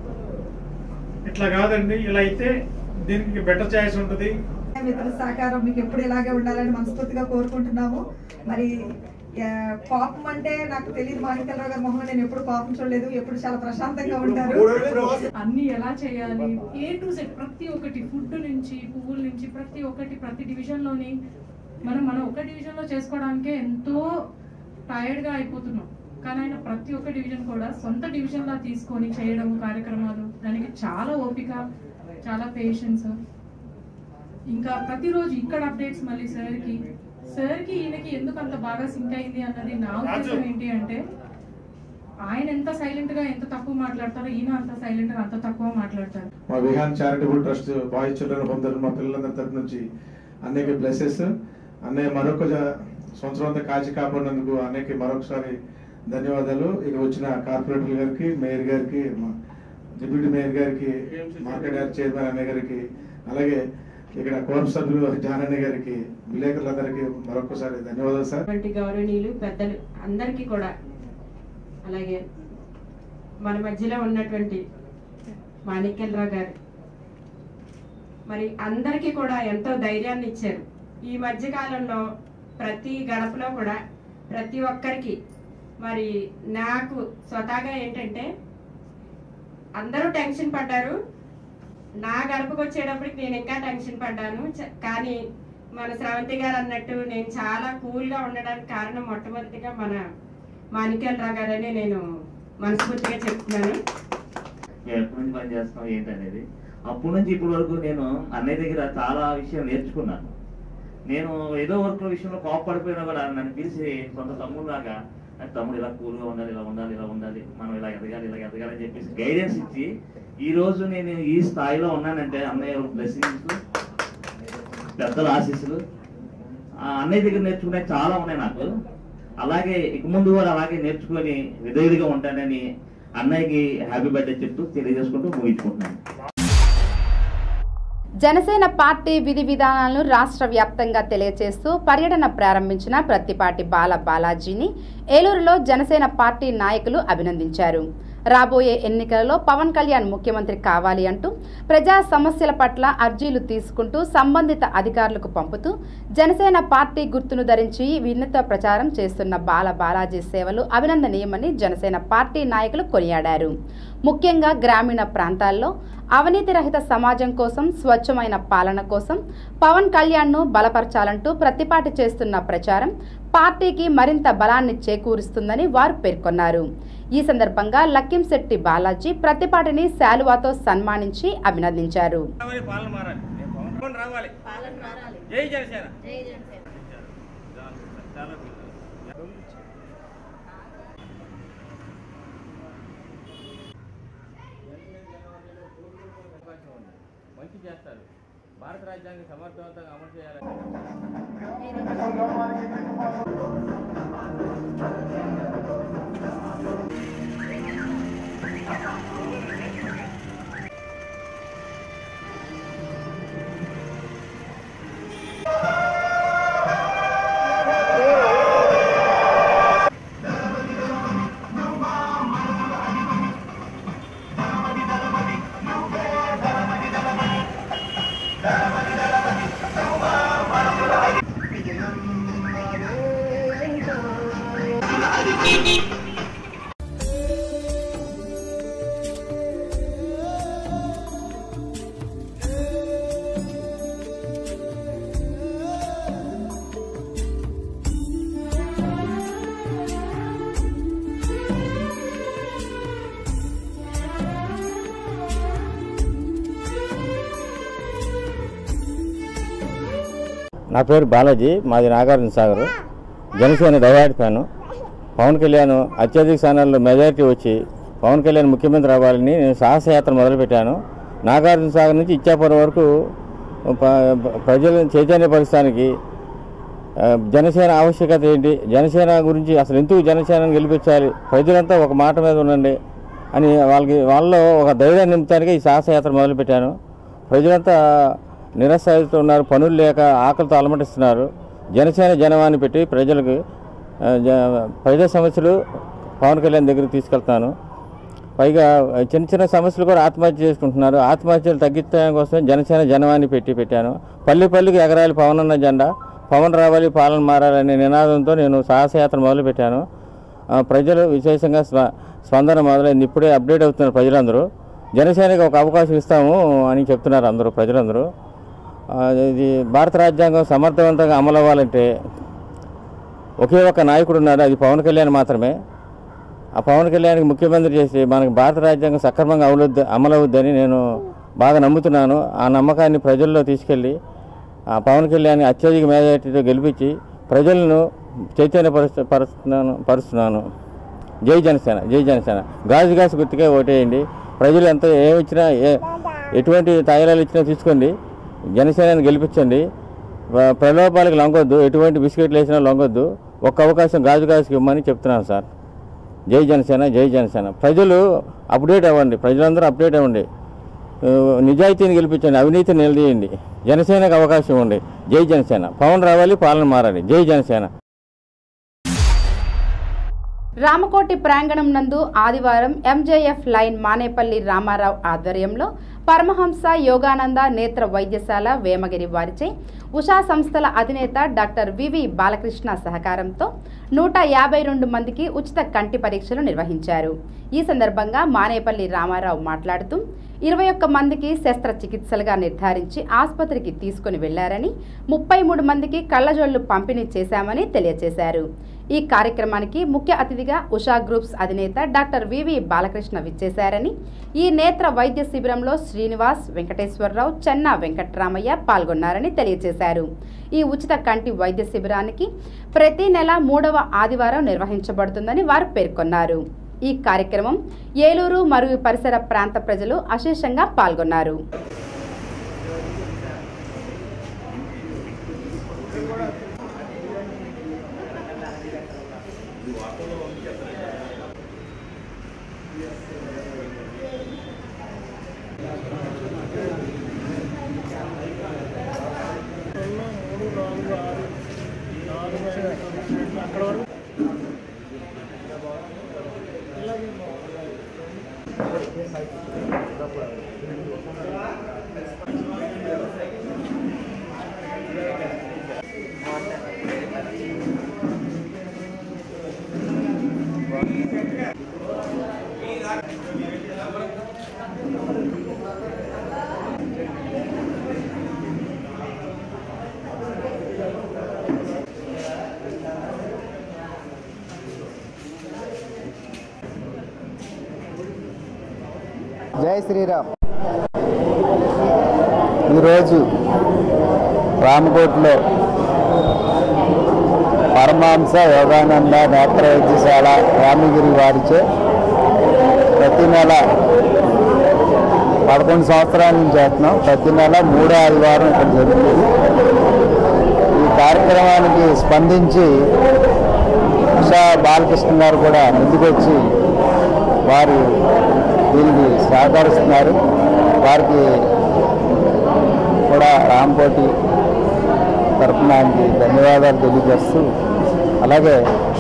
ఇట్లా కాదండి ఇలా అయితే దీనికి బెటర్ ఛాయిస్ ఉంటుంది మిత్రుల సహకారం మీకు ఎప్పుడు ఇలాగే ఉండాలని మనస్ఫూర్తిగా కోరుకుంటున్నాము మరి ఆ, కోపం అంటే నాకు తెలియదు మాణిక్యరావు గారి మొహం నేను ఎప్పుడు కోపం చూడలేదు ఎప్పుడు చాలా ప్రశాంతంగా ఉంటారు అన్ని ఎలా చేయాలి ఏ టు సెట్ ప్రతి ఒక్కటి ఫుడ్ నుంచి పువ్వుల నుంచి ప్రతి ఒక్కటి ప్రతి డివిజన్ లోని మనం మనం ఒక డివిజన్ లో చేసుకోవడానికే ఎంతో టైర్డ్ గా అయిపోతున్నాం కానీ ఆయన ప్రతి ఒక్క డివిజన్ కూడా సొంత డివిజన్ లా తీసుకొని చేయడం కార్యక్రమాలు దానికి చాలా ఓపిక చాలా పేషెన్స్ ఇంకా ప్రతిరోజు ఇక్కడ అప్డేట్స్ మళ్ళీ సార్కి సార్కి ఈయనకి ఎందుకు అంత బాగా సింక్ అయింది అన్నది నా ఉద్దేశం ఏంటి అంటే ఆయన ఎంత సైలెంట్ గా ఎంత తక్కువ మాట్లాడతారో ఈయన అంత సైలెంట్ గా అంత తక్కువ మాట్లాడతారు మా Vihaan charitable trust boys children పొందారు మా పిల్లలందరి తరపు నుంచి అన్నయ్యకి బ్లెసెస్ అన్నయ్య మరొక జ- సంవత్సరం అంతా కాచి కాపాడినందుకు అన్నయ్యకి మరొకసారి ధన్యవాదాలు ఇక వచ్చిన కార్పొరేటర్ గారికి మేయర్ గారికి మా డిప్యూటీ మేయర్ గారికి మార్కెట్ యార్డ్ చైర్మన్ అన్నయ్య గారికి అలాగే ఇక్కడ కోర్పు సభ్యులు జానన్న గారికి విలేకరులందరికీ మరొకసారి ధన్యవాదాలు సార్ అటువంటి గౌరవనీయులు పెద్దలు అందరికీ కూడా అలాగే మన మధ్యలో ఉన్నటువంటి మాణిక్యలరావు గారు మరి అందరికీ కూడా ఎంతో ధైర్యాన్ని ఇచ్చారు ఈ మధ్య కాలంలో ప్రతి గడపలో కూడా ప్రతి ఒక్కరికి మరి నాకు స్వతహాగా ఏంటంటే అందరూ టెన్షన్ పడ్డారు నా గడపకు వచ్చేటప్పటికి నేను ఇంకా టెన్షన్ పడ్డాను చ- కానీ మన స్రవంతి గారు అన్నట్టు నేను చాలా కూల్ గా ఉండడానికి కారణం మొట్టమొదటిగా మన మాణిక్యాలరావు గారని నేను మనస్ఫూర్తిగా చెప్తున్నాను మేము ఎప్పటి నుంచి పని చేస్తున్నాం ఏంటనేది అప్పటి నుంచి ఇప్పటి వరకు నేను అన్నయ్య దగ్గర చాలా విషయం నేర్చుకున్నాను నేను ఏదో వర్క్ విషయంలో కోపడిపోయినా కూడా నన్ను పిలిచి సొంత తమ్ముడు లాగా "అది తమ్ముడు ఇలా కూల్గా ఉండాలి ఇలా ఉండాలి ఇలా ఉండాలి మనం ఇలా ఎదగాలి ఇలా ఎదగాలి అని చెప్పేసి గైడెన్స్ ఇచ్చి ఈ రోజు నేను ఈ స్థాయిలో ఉన్నానంటే అన్నయ్య బ్లెస్సింగ్స్ పెద్దల ఆశీస్సులు ఆ అన్నయ్య దగ్గర నేర్చుకునే చాలా ఉన్నాయి నాకు అలాగే ఇక ముందు కూడా అలాగే నేర్చుకొని విధేయుడిగా ఉంటానని అన్నయ్యకి హ్యాపీ బర్త్డే చెప్తూ తెలియజేసుకుంటూ ముగించుకుంటున్నాను జనసేన పార్టీ విధి విధానాలను రాష్ట్ర వ్యాప్తంగా తెలియజేస్తూ పర్యటన ప్రారంభించిన ప్రత్తిపాటి బాల బాలాజీని ఏలూరులో జనసేన పార్టీ నాయకులు అభినందించారు రాబోయే ఎన్నికలలో పవన్ కళ్యాణ్ ముఖ్యమంత్రి కావాలి అంటూ ప్రజా సమస్యల పట్ల అర్జీలు తీసుకుంటూ సంబంధిత అధికారులకు పంపుతూ జనసేన పార్టీ గుర్తును ధరించి వినూత్న ప్రచారం చేస్తున్న బాల బాలాజీ సేవలు అభినందనీయమని జనసేన పార్టీ నాయకులు కొనియాడారు ముఖ్యంగా గ్రామీణ ప్రాంతాల్లో అవినీతి రహిత సమాజం కోసం స్వచ్ఛమైన పాలన కోసం పవన్ కళ్యాణ్ను బలపరచాలంటూ ప్రతిపాటి చేస్తున్న ప్రచారం పార్టీకి మరింత బలాన్ని చేకూరుస్తుందని వారు పేర్కొన్నారు ఈ సందర్భంగా లక్కింశెట్టి బాలాజీ ప్రతిపాటిని శాలువాతో సన్మానించి అభినందించారు పాలన మారాలి పవన్ రావాలి జై జనసేన మంచి చేస్తారు భారత రాజ్యాంగం సమర్థవంతంగా అమలు చేయాలి నా పేరు బాలాజీ మాది నాగార్జున సాగర్ జనసేన డైహాడ్ ఫ్యాను పవన్ కళ్యాణ్ అత్యధిక స్థానాల్లో మెజారిటీ వచ్చి పవన్ కళ్యాణ్ ముఖ్యమంత్రి అవ్వాలని నేను సాహసయాత్ర మొదలుపెట్టాను నాగార్జున సాగర్ నుంచి ఇచ్చాపురం వరకు ప- ప్రజలను చైతన్యపరచడానికి ఆ, జనసేన ఆవశ్యకత ఏంటి జనసేన గురించి అసలు ఎందుకు జనసేనను గెలిపించాలి ప్రజలంతా ఒక మాట మీద ఉండండి అని వాళ్ళకి వాళ్ళలో ఒక ధైర్యాన్ని నింపడానికి ఈ సాహసయాత్ర మొదలుపెట్టాను ప్రజలంతా నిరసాయిస్తూ ఉన్నారు పనులు లేక ఆకలితో అలమటిస్తున్నారు జనసేన జనవాన్ని పెట్టి ప్రజలకు ఆ, జ- ప్రజా సమస్యలు పవన్ కళ్యాణ్ దగ్గరికి తీసుకెళ్తాను పైగా చిన్న చిన్న సమస్యలు కూడా ఆత్మహత్య చేసుకుంటున్నారు ఆత్మహత్యలు తగ్గించడం కోసం జనసేన జనవాన్ని పెట్టి పెట్టాను పల్లి పల్లికి ఎగరాలి పవన్ అన్న జెండా పవన్ రావాలి పాలన మారాలనే నినాదంతో నేను సాహసయాత్ర మొదలుపెట్టాను ఆ, ప్రజలు విశేషంగా స్వ స్పందన మొదలైంది ఇప్పుడే అప్డేట్ అవుతున్నారు ప్రజలందరూ జనసేనకి ఒక అవకాశం ఇస్తాము అని చెప్తున్నారు అందరూ ప్రజలందరూ ఆ, ఇది భారత రాజ్యాంగం సమర్థవంతంగా అమలు అవ్వాలంటే ఒకే ఒక నాయకుడు ఉన్నారు అది పవన్ కళ్యాణ్ మాత్రమే ఆ పవన్ కళ్యాణ్కి ముఖ్యమంత్రి చేసి మనకు భారత రాజ్యాంగం సక్రమంగా అమలవుద్ది అమలవుద్దని నేను బాగా నమ్ముతున్నాను ఆ నమ్మకాన్ని ప్రజల్లో తీసుకెళ్ళి ఆ పవన్ కళ్యాణ్ అత్యధిక మెజారిటీతో గెలిపించి ప్రజలను చైతన్యపరుస్తు పరుస్తున్నాను పరుస్తున్నాను జై జనసేన జై జనసేన గాజు గాజు గుర్తుకే ఓటేయండి ప్రజలు ఎంత ఏమి ఇచ్చినా ఏ ఎటువంటి తాయిలాలు ఇచ్చినా తీసుకోండి జనసేనని గెలిపించండి వ- ప్రలోభాలకు లొంగొద్దు ఎటువంటి బిస్కెట్లు వేసినా లొంగొద్దు ఒక్క అవకాశం గాజు గాజుకి ఇవ్వమని చెప్తున్నాను సార్ జై జనసేన జై జనసేన ప్రజలు అప్డేట్ అవ్వండి ప్రజలందరూ అప్డేట్ అవ్వండి ఆ, నిజాయితీని గెలిపించండి అవినీతిని నిలదీయండి జనసేనకు అవకాశం ఇవ్వండి జై జనసేన పవన్ రావాలి పాలన మారాలి జై జనసేన రామకోటి ప్రాంగణం నందు ఆదివారం ఎంజేఎఫ్ లైన్ మానేపల్లి రామారావు ఆధ్వర్యంలో పరమహంస యోగానంద నేత్ర వైద్యశాల వేమగిరి వారిచే ఉషా సంస్థల అధినేత డాక్టర్ వివి బాలకృష్ణ సహకారంతో నూట యాభై రెండు మందికి ఉచిత కంటి పరీక్షలు నిర్వహించారు ఈ సందర్భంగా మానేపల్లి రామారావు మాట్లాడుతూ ఇరవై ఒక్క మందికి శస్త్రచికిత్సలుగా నిర్ధారించి ఆసుపత్రికి తీసుకుని వెళ్లారని ముప్పై మూడు మందికి కళ్ళజోళ్లు పంపిణీ చేశామని తెలియజేశారు ఈ కార్యక్రమానికి ముఖ్య అతిథిగా ఉషా గ్రూప్స్ అధినేత డాక్టర్ వివి బాలకృష్ణ విచ్చేశారని ఈ నేత్ర వైద్య శిబిరంలో శ్రీనివాస్ వెంకటేశ్వరరావు చెన్నా వెంకట్రామయ్య పాల్గొన్నారని తెలియజేశారు ఈ ఉచిత కంటి వైద్య శిబిరానికి ప్రతి నెల మూడవ ఆదివారం నిర్వహించబడుతుందని వారు పేర్కొన్నారు ఈ కార్యక్రమం ఏలూరు మరియు పరిసర ప్రాంత ప్రజలు అశేషంగా పాల్గొన్నారు జై శ్రీరామ్ ఈరోజు రామకోట్లో పరమాంస యోగానంద నేత్ర వైద్యశాల రామగిరి వారిచే ప్రతి నెల పదకొండు సంవత్సరాల నుంచి చేస్తున్నాం ప్రతి నెల మూడో ఆదివారం ఇక్కడ జరుగుతుంది ఈ కార్యక్రమానికి స్పందించి ఉషా బాలకృష్ణ గారు కూడా ముందుకొచ్చి వారు దీనికి సహకరిస్తున్నారు వారికి కూడా రాంకోటి తరఫున ఆయనకి ధన్యవాదాలు తెలియజేస్తూ అలాగే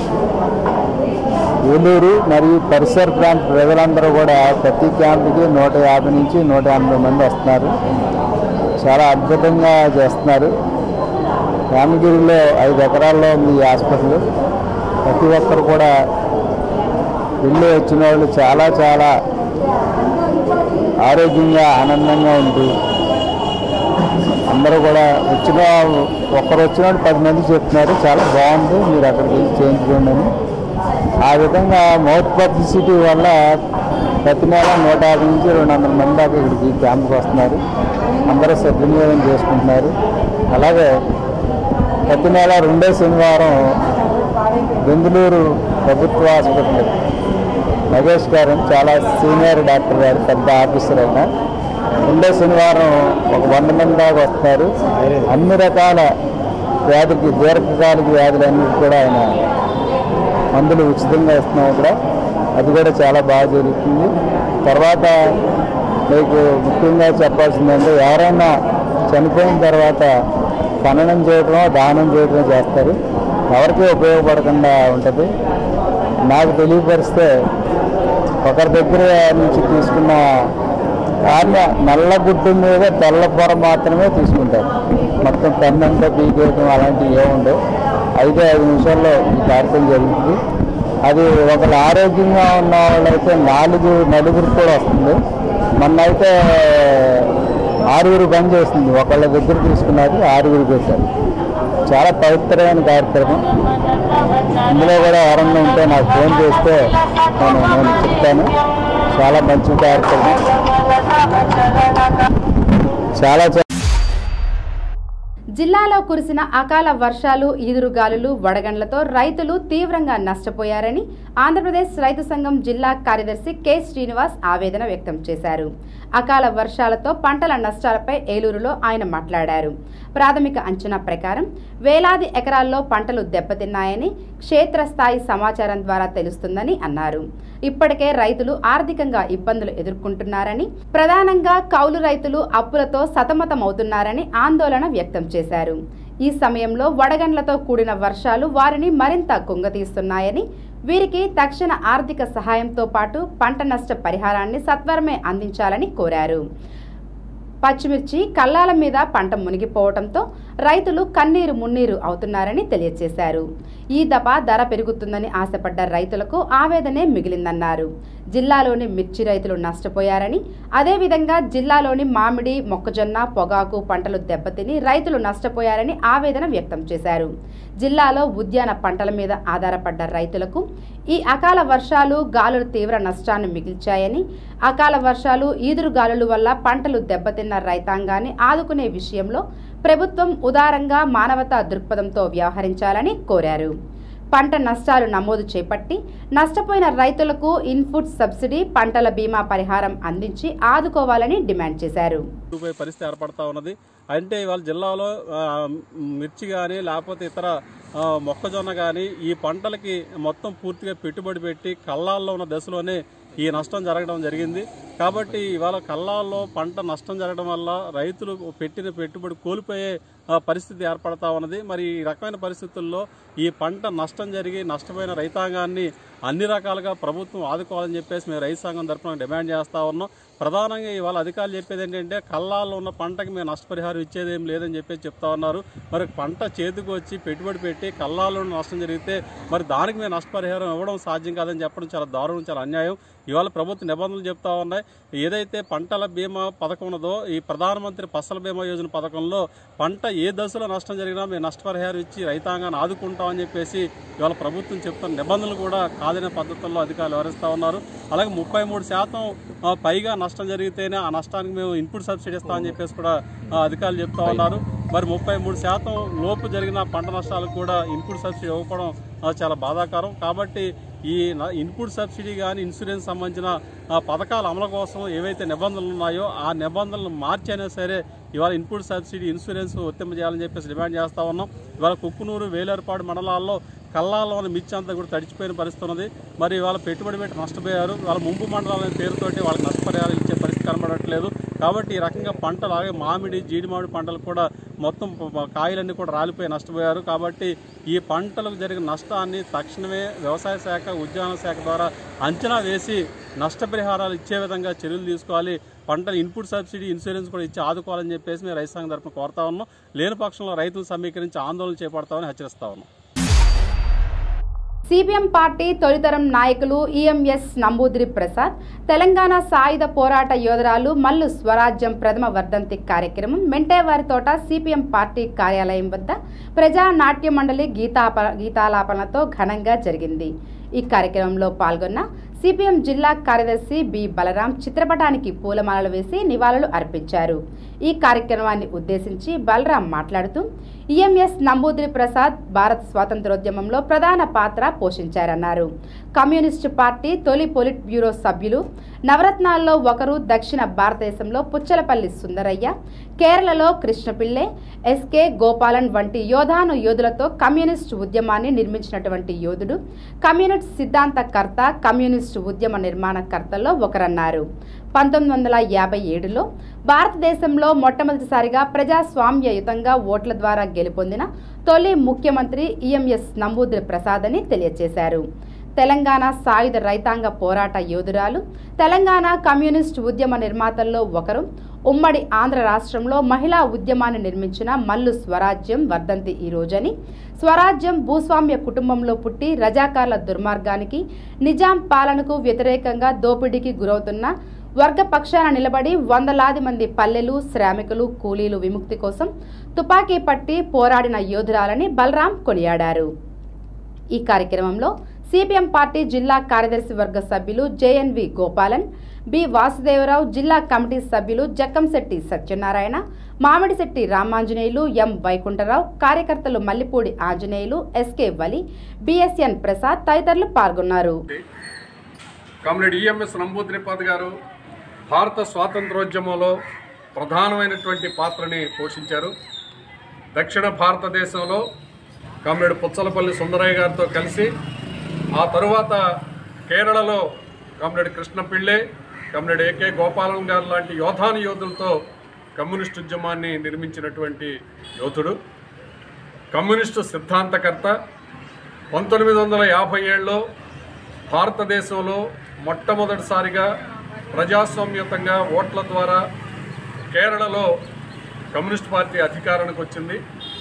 ఏలూరు మరియు పరిసర ప్రాంత ప్రజలందరూ కూడా ప్రతి క్యాంపుకి నూట యాభై నుంచి నూట ఎనభై మంది వస్తున్నారు చాలా అద్భుతంగా చేస్తున్నారు రామగిరిలో ఐదు ఎకరాల్లో ఉంది ఈ హాస్పిటల్ ప్రతి ఒక్కరు కూడా వెళ్ళి వచ్చిన వాళ్ళు చాలా చాలా ఆరోగ్యంగా ఆనందంగా ఉంటూ అందరూ కూడా వచ్చిన ఒక్కరు వచ్చిన వాళ్ళు పది మంది చెప్తున్నారు చాలా బాగుంది మీరు అక్కడికి వెళ్ళి చేయించుకోండి అని ఆ విధంగా మౌత్ పబ్లిసిటీ వల్ల ప్రతి నెల నూట యాభై నుంచి రెండు వందల మంది దాకా ఇక్కడికి క్యాంపుకి వస్తున్నారు అందరూ సద్వినియోగం చేసుకుంటున్నారు అలాగే ప్రతి నెల రెండో శనివారం బెంగళూరు ప్రభుత్వ హాస్పిటల్ నగేష్ గారు అని చాలా సీనియర్ డాక్టర్ గారు పెద్ద ఆఫీసర్ అయినా రెండో శనివారం ఒక వంద మంది దాకా వస్తున్నారు అన్ని రకాల వ్యాధికి దీర్ఘకాలిక వ్యాధులన్నిటి కూడా ఆయన మందులు ఉచితంగా ఇస్తున్నాం ఇక్కడ అది కూడా చాలా బాగా జరుగుతుంది తర్వాత మీకు ముఖ్యంగా చెప్పాల్సిందంటే ఎవరైనా చనిపోయిన తర్వాత ఖననం చేయడమో దానం చేయడమో చేస్తారు ఎవరికీ ఉపయోగపడకుండా ఉంటుంది నాకు తెలియపరిస్తే ఒకరి దగ్గర నుంచి తీసుకున్న కార్య నల్ల గుడ్డు మీద తెల్ల పొర మాత్రమే తీసుకుంటారు మొత్తం పెన్నంతా పీకేయడం అలాంటివి ఏముండవు ఐదు ఐదు నిమిషాల్లో ఈ కార్యక్రమం జరుగుతుంది అది ఒకళ్ళు ఆరోగ్యంగా ఉన్న వాళ్ళైతే నాలుగు నలుగురు కూడా వస్తుంది మొన్న అయితే ఆరుగురు పని చేస్తుంది ఒకళ్ళ దగ్గర తీసుకున్నది ఆరుగురు పెట్టారు చాలా పవిత్రమైన కార్యక్రమం ఇందులో కూడా ఎవరన్నా ఉంటే నాకు ఫోన్ చేస్తే నేను నేను చెప్తాను చాలా మంచి కార్యక్రమం చాలా చా- జిల్లాలో కురిసిన అకాల వర్షాలు ఈదురుగాలులు వడగండ్లతో రైతులు తీవ్రంగా నష్టపోయారని ఆంధ్రప్రదేశ్ రైతు సంఘం జిల్లా కార్యదర్శి కె శ్రీనివాస్ ఆవేదన వ్యక్తం చేశారు అకాల వర్షాలతో పంటల నష్టాలపై ఏలూరులో ఆయన మాట్లాడారు ప్రాథమిక అంచనా ప్రకారం వేలాది ఎకరాల్లో పంటలు దెబ్బతిన్నాయని క్షేత్రస్థాయి సమాచారం ద్వారా తెలుస్తుందని అన్నారు ఇప్పటికే రైతులు ఆర్థికంగా ఇబ్బందులు ఎదుర్కొంటున్నారని ప్రధానంగా కౌలు రైతులు అప్పులతో సతమతమవుతున్నారని ఆందోళన వ్యక్తం చేశారు ఈ సమయంలో వడగండ్లతో కూడిన వర్షాలు వారిని మరింత కుంగతీస్తున్నాయని వీరికి తక్షణ ఆర్థిక సహాయంతో పాటు పంట నష్ట పరిహారాన్ని సత్వరమే అందించాలని కోరారు పచ్చిమిర్చి కల్లాల మీద పంట మునిగిపోవడంతో రైతులు కన్నీరు మున్నీరు అవుతున్నారని తెలియజేశారు ఈ దఫా ధర పెరుగుతుందని ఆశపడ్డ రైతులకు ఆవేదనే మిగిలిందన్నారు జిల్లాలోని మిర్చి రైతులు నష్టపోయారని అదేవిధంగా జిల్లాలోని మామిడి మొక్కజొన్న పొగాకు పంటలు దెబ్బతిని రైతులు నష్టపోయారని ఆవేదన వ్యక్తం చేశారు జిల్లాలో ఉద్యాన పంటల మీద ఆధారపడ్డ రైతులకు ఈ అకాల వర్షాలు గాలులు తీవ్ర నష్టాన్ని మిగిల్చాయని అకాల వర్షాలు ఈదురు గాలుల వల్ల పంటలు దెబ్బతిన్న రైతాంగాన్ని ఆదుకునే విషయంలో ప్రభుత్వం ఉదారంగా మానవతా దృక్పథంతో వ్యవహరించాలని కోరారు పంట నష్టాలు నమోదు చేపట్టి నష్టపోయిన రైతులకు ఇన్పుట్ సబ్సిడీ పంటల బీమా పరిహారం అందించి ఆదుకోవాలని డిమాండ్ చేశారు రూపాయి పరిస్థితి ఏర్పడతా ఉన్నది అంటే ఇవాళ జిల్లాలో ఆ, మిర్చి కానీ లేకపోతే ఇతర ఆ, మొక్కజొన్న కానీ ఈ పంటలకి మొత్తం పూర్తిగా పెట్టుబడి పెట్టి కళ్ళాల్లో ఉన్న దశలోనే ఈ నష్టం జరగడం జరిగింది కాబట్టి ఇవాళ కల్లాల్లో పంట నష్టం జరగడం వల్ల రైతులు పెట్టిన పెట్టుబడి కోల్పోయే ఆ, పరిస్థితి ఏర్పడతా ఉన్నది మరి ఈ రకమైన పరిస్థితుల్లో ఈ పంట నష్టం జరిగి నష్టపోయిన రైతాంగాన్ని అన్ని రకాలుగా ప్రభుత్వం ఆదుకోవాలని చెప్పేసి మేము రైతు సంఘం తరఫున డిమాండ్ చేస్తా ఉన్నాం ప్రధానంగా ఇవాళ అధికారులు చెప్పేది ఏంటంటే కల్లాల్లో ఉన్న పంటకి మేము నష్టపరిహారం ఇచ్చేది ఏం లేదని చెప్పేసి చెప్తా ఉన్నారు మరి పంట చేతికి వచ్చి పెట్టుబడి పెట్టి కల్లాల్లో నష్టం జరిగితే మరి దానికి మేము నష్టపరిహారం ఇవ్వడం సాధ్యం కాదని చెప్పడం చాలా దారుణం చాలా అన్యాయం ఇవాళ ప్రభుత్వ నిబంధనలు చెప్తా ఉన్నాయి ఏదైతే పంటల బీమా పథకం ఉన్నదో ఈ ప్రధానమంత్రి ఫసల్ బీమా యోజన పథకంలో పంట ఏ దశలో నష్టం జరిగినా మేము నష్టపరిహారం ఇచ్చి రైతాంగాన్ని ఆదుకుంటామని చెప్పేసి ఇవాళ ప్రభుత్వం చెప్తున్న నిబంధనలు కూడా కాదనే పద్ధతుల్లో అధికారులు వివరిస్తూ ఉన్నారు అలాగే ముప్పై మూడు శాతం ఆ, పైగా నష్టం జరిగితేనే ఆ నష్టానికి మేము ఇన్పుట్ సబ్సిడీ ఇస్తామని చెప్పేసి కూడా ఆ, అధికారులు చెప్తా ఉన్నారు మరి ముప్పై మూడు శాతం లోపు జరిగిన పంట నష్టాలకు కూడా ఇన్పుట్ సబ్సిడీ ఇవ్వకపోవడం ఆ, చాలా బాధాకరం కాబట్టి ఈ న- ఇన్పుట్ సబ్సిడీ కానీ ఇన్సూరెన్స్ సంబంధించిన ఆ, పథకాల అమలు కోసం ఏవైతే నిబంధనలు ఉన్నాయో ఆ నిబంధనలు మార్చైనా సరే ఇవాళ ఇన్పుట్ సబ్సిడీ ఇన్సూరెన్స్ వర్తింపజేయాలని చెప్పేసి డిమాండ్ చేస్తా ఉన్నాం ఇవాళ కుక్కునూరు వేలేరుపాడు మండలాల్లో కల్లాల్లోని మిర్చి అంతా కూడా తడిచిపోయిన పరిస్థితి ఉన్నది మరి ఇవాళ పెట్టుబడి పెట్టి నష్టపోయారు వాళ్ళ ముంపు మండలాల పేరుతోటి వాళ్ళకి నష్టపరిహారం ఇచ్చే పరిస్థితి కనబడట్లేదు కాబట్టి ఈ రకంగా పంటలు అలాగే మామిడి జీడి మామిడి పంటలు కూడా మొత్తం ప- ప- కాయలన్నీ కూడా రాలిపోయి నష్టపోయారు కాబట్టి ఈ పంటలకు జరిగిన నష్టాన్ని తక్షణమే వ్యవసాయ శాఖ ఉద్యాన శాఖ ద్వారా అంచనా వేసి నష్టపరిహారాలు ఇచ్చే విధంగా చర్యలు తీసుకోవాలి పంటల ఇన్పుట్ సబ్సిడీ ఇన్సూరెన్స్ కూడా ఇచ్చి ఆదుకోవాలని చెప్పేసి మేము రైతు సంఘం తరఫున కోరుతా ఉన్నాం లేని పక్షంలో రైతులు సమీకరించి ఆందోళన చేపడతామని హెచ్చరిస్తా ఉన్నాం సిపిఎం పార్టీ తొలితరం నాయకులు ఈఎంఎస్ నంబూదిరి ప్రసాద్ తెలంగాణ సాయుధ పోరాట యోధరాలు మల్లు స్వరాజ్యం ప్రథమ వర్ధంతి కార్యక్రమం మెంటేవారి తోట సిపిఎం పార్టీ కార్యాలయం వద్ద ప్రజా నాట్య మండలి గీతాప గీతాలాపనతో ఘనంగా జరిగింది ఈ కార్యక్రమంలో పాల్గొన్న సిపిఎం జిల్లా కార్యదర్శి బి బలరాం చిత్రపటానికి పూలమాలలు వేసి నివాళులు అర్పించారు ఈ కార్యక్రమాన్ని ఉద్దేశించి బలరాం మాట్లాడుతూ ఈఎంఎస్ నంబూదిరి ప్రసాద్ భారత స్వాతంత్రోద్యమంలో ప్రధాన పాత్ర పోషించారన్నారు కమ్యూనిస్టు పార్టీ తొలి పొలిట్ బ్యూరో సభ్యులు నవరత్నాల్లో ఒకరు దక్షిణ భారతదేశంలో పుచ్చలపల్లి సుందరయ్య కేరళలో కృష్ణపిల్లె ఎస్కే గోపాలన్ వంటి యోధాను యోధులతో కమ్యూనిస్టు ఉద్యమాన్ని నిర్మించినటువంటి యోధుడు కమ్యూనిస్ట్ సిద్ధాంతకర్త కమ్యూనిస్టు ఉద్యమ నిర్మాణకర్తల్లో ఒకరన్నారు పంతొమ్మిది వందల యాభై ఏడులో భారతదేశంలో మొట్టమొదటిసారిగా ప్రజాస్వామ్యయుతంగా ఓట్ల ద్వారా గెలుపొందిన తొలి ముఖ్యమంత్రి ఈఎంఎస్ నంబూదిరి ప్రసాద్ అని తెలియజేశారు తెలంగాణ సాయుధ రైతాంగ పోరాట యోధురాలు తెలంగాణ కమ్యూనిస్ట్ ఉద్యమ నిర్మాతల్లో ఒకరు ఉమ్మడి ఆంధ్ర రాష్ట్రంలో మహిళా ఉద్యమాన్ని నిర్మించిన మల్లు స్వరాజ్యం వర్ధంతి ఈ రోజని స్వరాజ్యం భూస్వామ్య కుటుంబంలో పుట్టి రజాకార్ల దుర్మార్గానికి నిజాం పాలనకు వ్యతిరేకంగా దోపిడీకి గురవుతున్న వర్గ పక్షాన నిలబడి వందలాది మంది పల్లెలు శ్రామికులు కూలీలు విముక్తి కోసం తుపాకీ పట్టి పోరాడిన యోధురాలని బలరాం కొనియాడారు ఈ కార్యక్రమంలో సిపిఎం పార్టీ జిల్లా కార్యదర్శి వర్గ సభ్యులు జేఎన్వి గోపాలన్ బి వాసుదేవరావు జిల్లా కమిటీ సభ్యులు జక్కంశెట్టి సత్యనారాయణ మామిడిశెట్టి రామాంజనేయులు ఎం వైకుంఠరావు కార్యకర్తలు మల్లిపూడి ఆంజనేయులు ఎస్కే వలి బిఎస్ఎన్ ప్రసాద్ తదితరులు పాల్గొన్నారు కామ్రేడ్ ఈఎంఎస్ నంబూద్రిపాద్ గారు భారత స్వాతంత్రోద్యమంలో ప్రధానమైనటువంటి పాత్రని పోషించారు దక్షిణ భారతదేశంలో కామ్రేడ్ పుచ్చలపల్లి సుందరయ్య గారితో కలిసి ఆ తరువాత కేరళలో comrade Krishna Pillai comrade AK Gopalan garu లాంటి యోధాను యోధులతో కమ్యూనిస్ట్ ఉద్యమాన్ని నిర్మించినటువంటి యోధుడు కమ్యూనిస్టు సిద్ధాంతకర్త పంతొమ్మిది వందల యాభై ఏడులో భారతదేశంలో మొట్టమొదటిసారిగా ప్రజాస్వామ్యతంగా ఓట్ల ద్వారా కేరళలో కమ్యూనిస్ట్ పార్టీ అధికారానికి వచ్చింది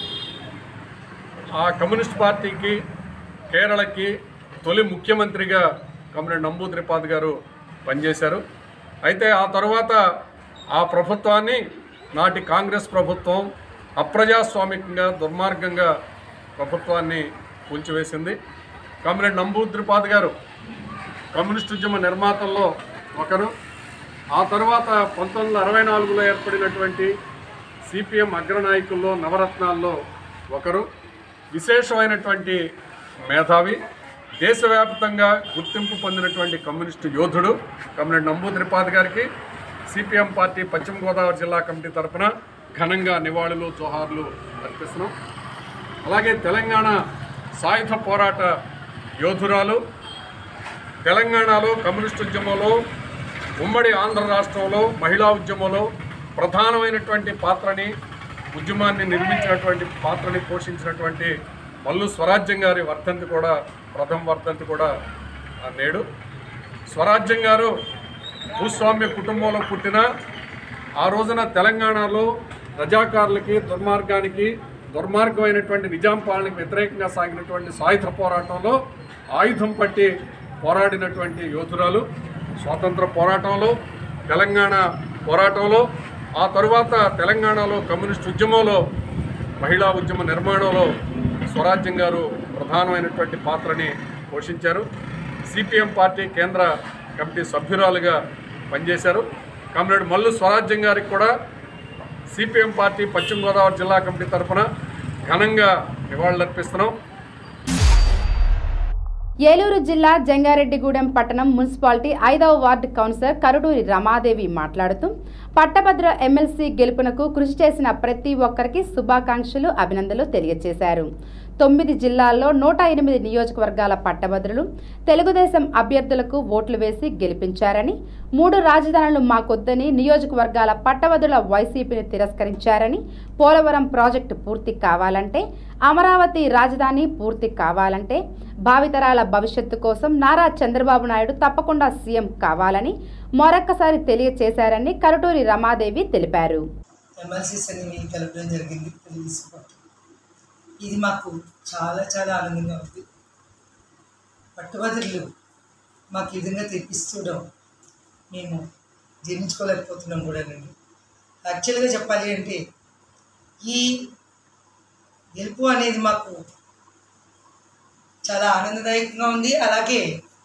ఆ కమ్యూనిస్ట్ పార్టీకి కేరళకి తొలి ముఖ్యమంత్రిగా కమ్రేడ్ నంబూద్రిపాద్ గారు పనిచేశారు అయితే ఆ తర్వాత ఆ ప్రభుత్వాన్ని నాటి కాంగ్రెస్ ప్రభుత్వం అప్రజాస్వామికంగా దుర్మార్గంగా ప్రభుత్వాన్ని కూల్చివేసింది కామ్రేడ్ నంబూద్రిపాద్ గారు కమ్యూనిస్ట్ ఉద్యమ నిర్మాతల్లో ఒకరు ఆ తర్వాత పంతొమ్మిది వందల అరవై నాలుగులో ఏర్పడినటువంటి సిపిఎం అగ్రనాయకుల్లో నవరత్నాల్లో ఒకరు విశేషమైనటువంటి మేధావి దేశవ్యాప్తంగా గుర్తింపు పొందినటువంటి కమ్యూనిస్టు యోధుడు కమ్రేడ్ నంబూద్రిపాద్ గారికి సిపిఎం పార్టీ పశ్చిమ గోదావరి జిల్లా కమిటీ తరఫున ఘనంగా నివాళులు జోహార్లు అర్పిస్తున్నాం అలాగే తెలంగాణ సాయుధ పోరాట యోధురాలు తెలంగాణలో కమ్యూనిస్ట్ ఉద్యమంలో ఉమ్మడి ఆంధ్ర రాష్ట్రంలో మహిళా ఉద్యమంలో ప్రధానమైనటువంటి పాత్రని ఉద్యమాన్ని నిర్మించినటువంటి పాత్రని పోషించినటువంటి మల్లు స్వరాజ్యం గారి వర్ధంతి కూడా ప్రథమ వర్ధంతి కూడా ఆ నేడు స్వరాజ్యం గారు భూస్వామ్య కుటుంబంలో పుట్టిన ఆ రోజున తెలంగాణలో రజాకారులకి దుర్మార్గానికి దుర్మార్గమైనటువంటి నిజాం పాలనకు వ్యతిరేకంగా సాగినటువంటి సాయుధ పోరాటంలో ఆయుధం పట్టి పోరాడినటువంటి యోధురాలు స్వాతంత్ర పోరాటంలో తెలంగాణ పోరాటంలో ఆ తరువాత తెలంగాణలో కమ్యూనిస్ట్ ఉద్యమంలో మహిళా ఉద్యమ నిర్మాణంలో స్వరాజ్యం గారు ప్రధానమైనటువంటి పాత్రని పోషించారు సిపిఎం పార్టీ కేంద్ర కమిటీ సభ్యురాలుగా పనిచేశారు కామ్రేడ్ మల్లు స్వరాజ్యం గారికి కూడా సిపిఎం పార్టీ పశ్చిమ గోదావరి జిల్లా కమిటీ తరఫున ఘనంగా నివాళులర్పిస్తున్నాం ఏలూరు జిల్లా జంగారెడ్డిగూడెం పట్టణం మున్సిపాలిటీ ఐదవ వార్డు కౌన్సిలర్ కరుడూరి రమాదేవి మాట్లాడుతూ పట్టభద్ర ఎమ్మెల్సీ గెలుపునకు కృషి చేసిన ప్రతి ఒక్కరికి శుభాకాంక్షలు అభినందనలు తెలియజేశారు తొమ్మిది జిల్లాల్లో నూట ఎనిమిది నియోజకవర్గాల పట్టభద్రులు తెలుగుదేశం అభ్యర్థులకు ఓట్లు వేసి గెలిపించారని మూడు రాజధానులు మాకొద్దని నియోజకవర్గాల పట్టభద్రుల వైసీపీని తిరస్కరించారని పోలవరం ప్రాజెక్టు పూర్తి కావాలంటే అమరావతి రాజధాని పూర్తి కావాలంటే భావితరాల భవిష్యత్తు కోసం నారా చంద్రబాబు నాయుడు తప్పకుండా సీఎం కావాలని మరొక్కసారి తెలియచేశారని కరుటూరి రమాదేవి తెలిపారు ఎమ్మెల్సీస్ అనేవి కలపడం జరిగింది తెలుగుదేశం పార్టీ ఇది మాకు చాలా చాలా ఆనందంగా ఉంది పట్టుభద్రులు మాకు ఈ విధంగా తెప్పిస్తూడం మేము జీర్ణించుకోలేకపోతున్నాం కూడానండి యాక్చువల్గా చెప్పాలి అంటే ఈ గెలుపు అనేది మాకు చాలా ఆనందదాయకంగా ఉంది అలాగే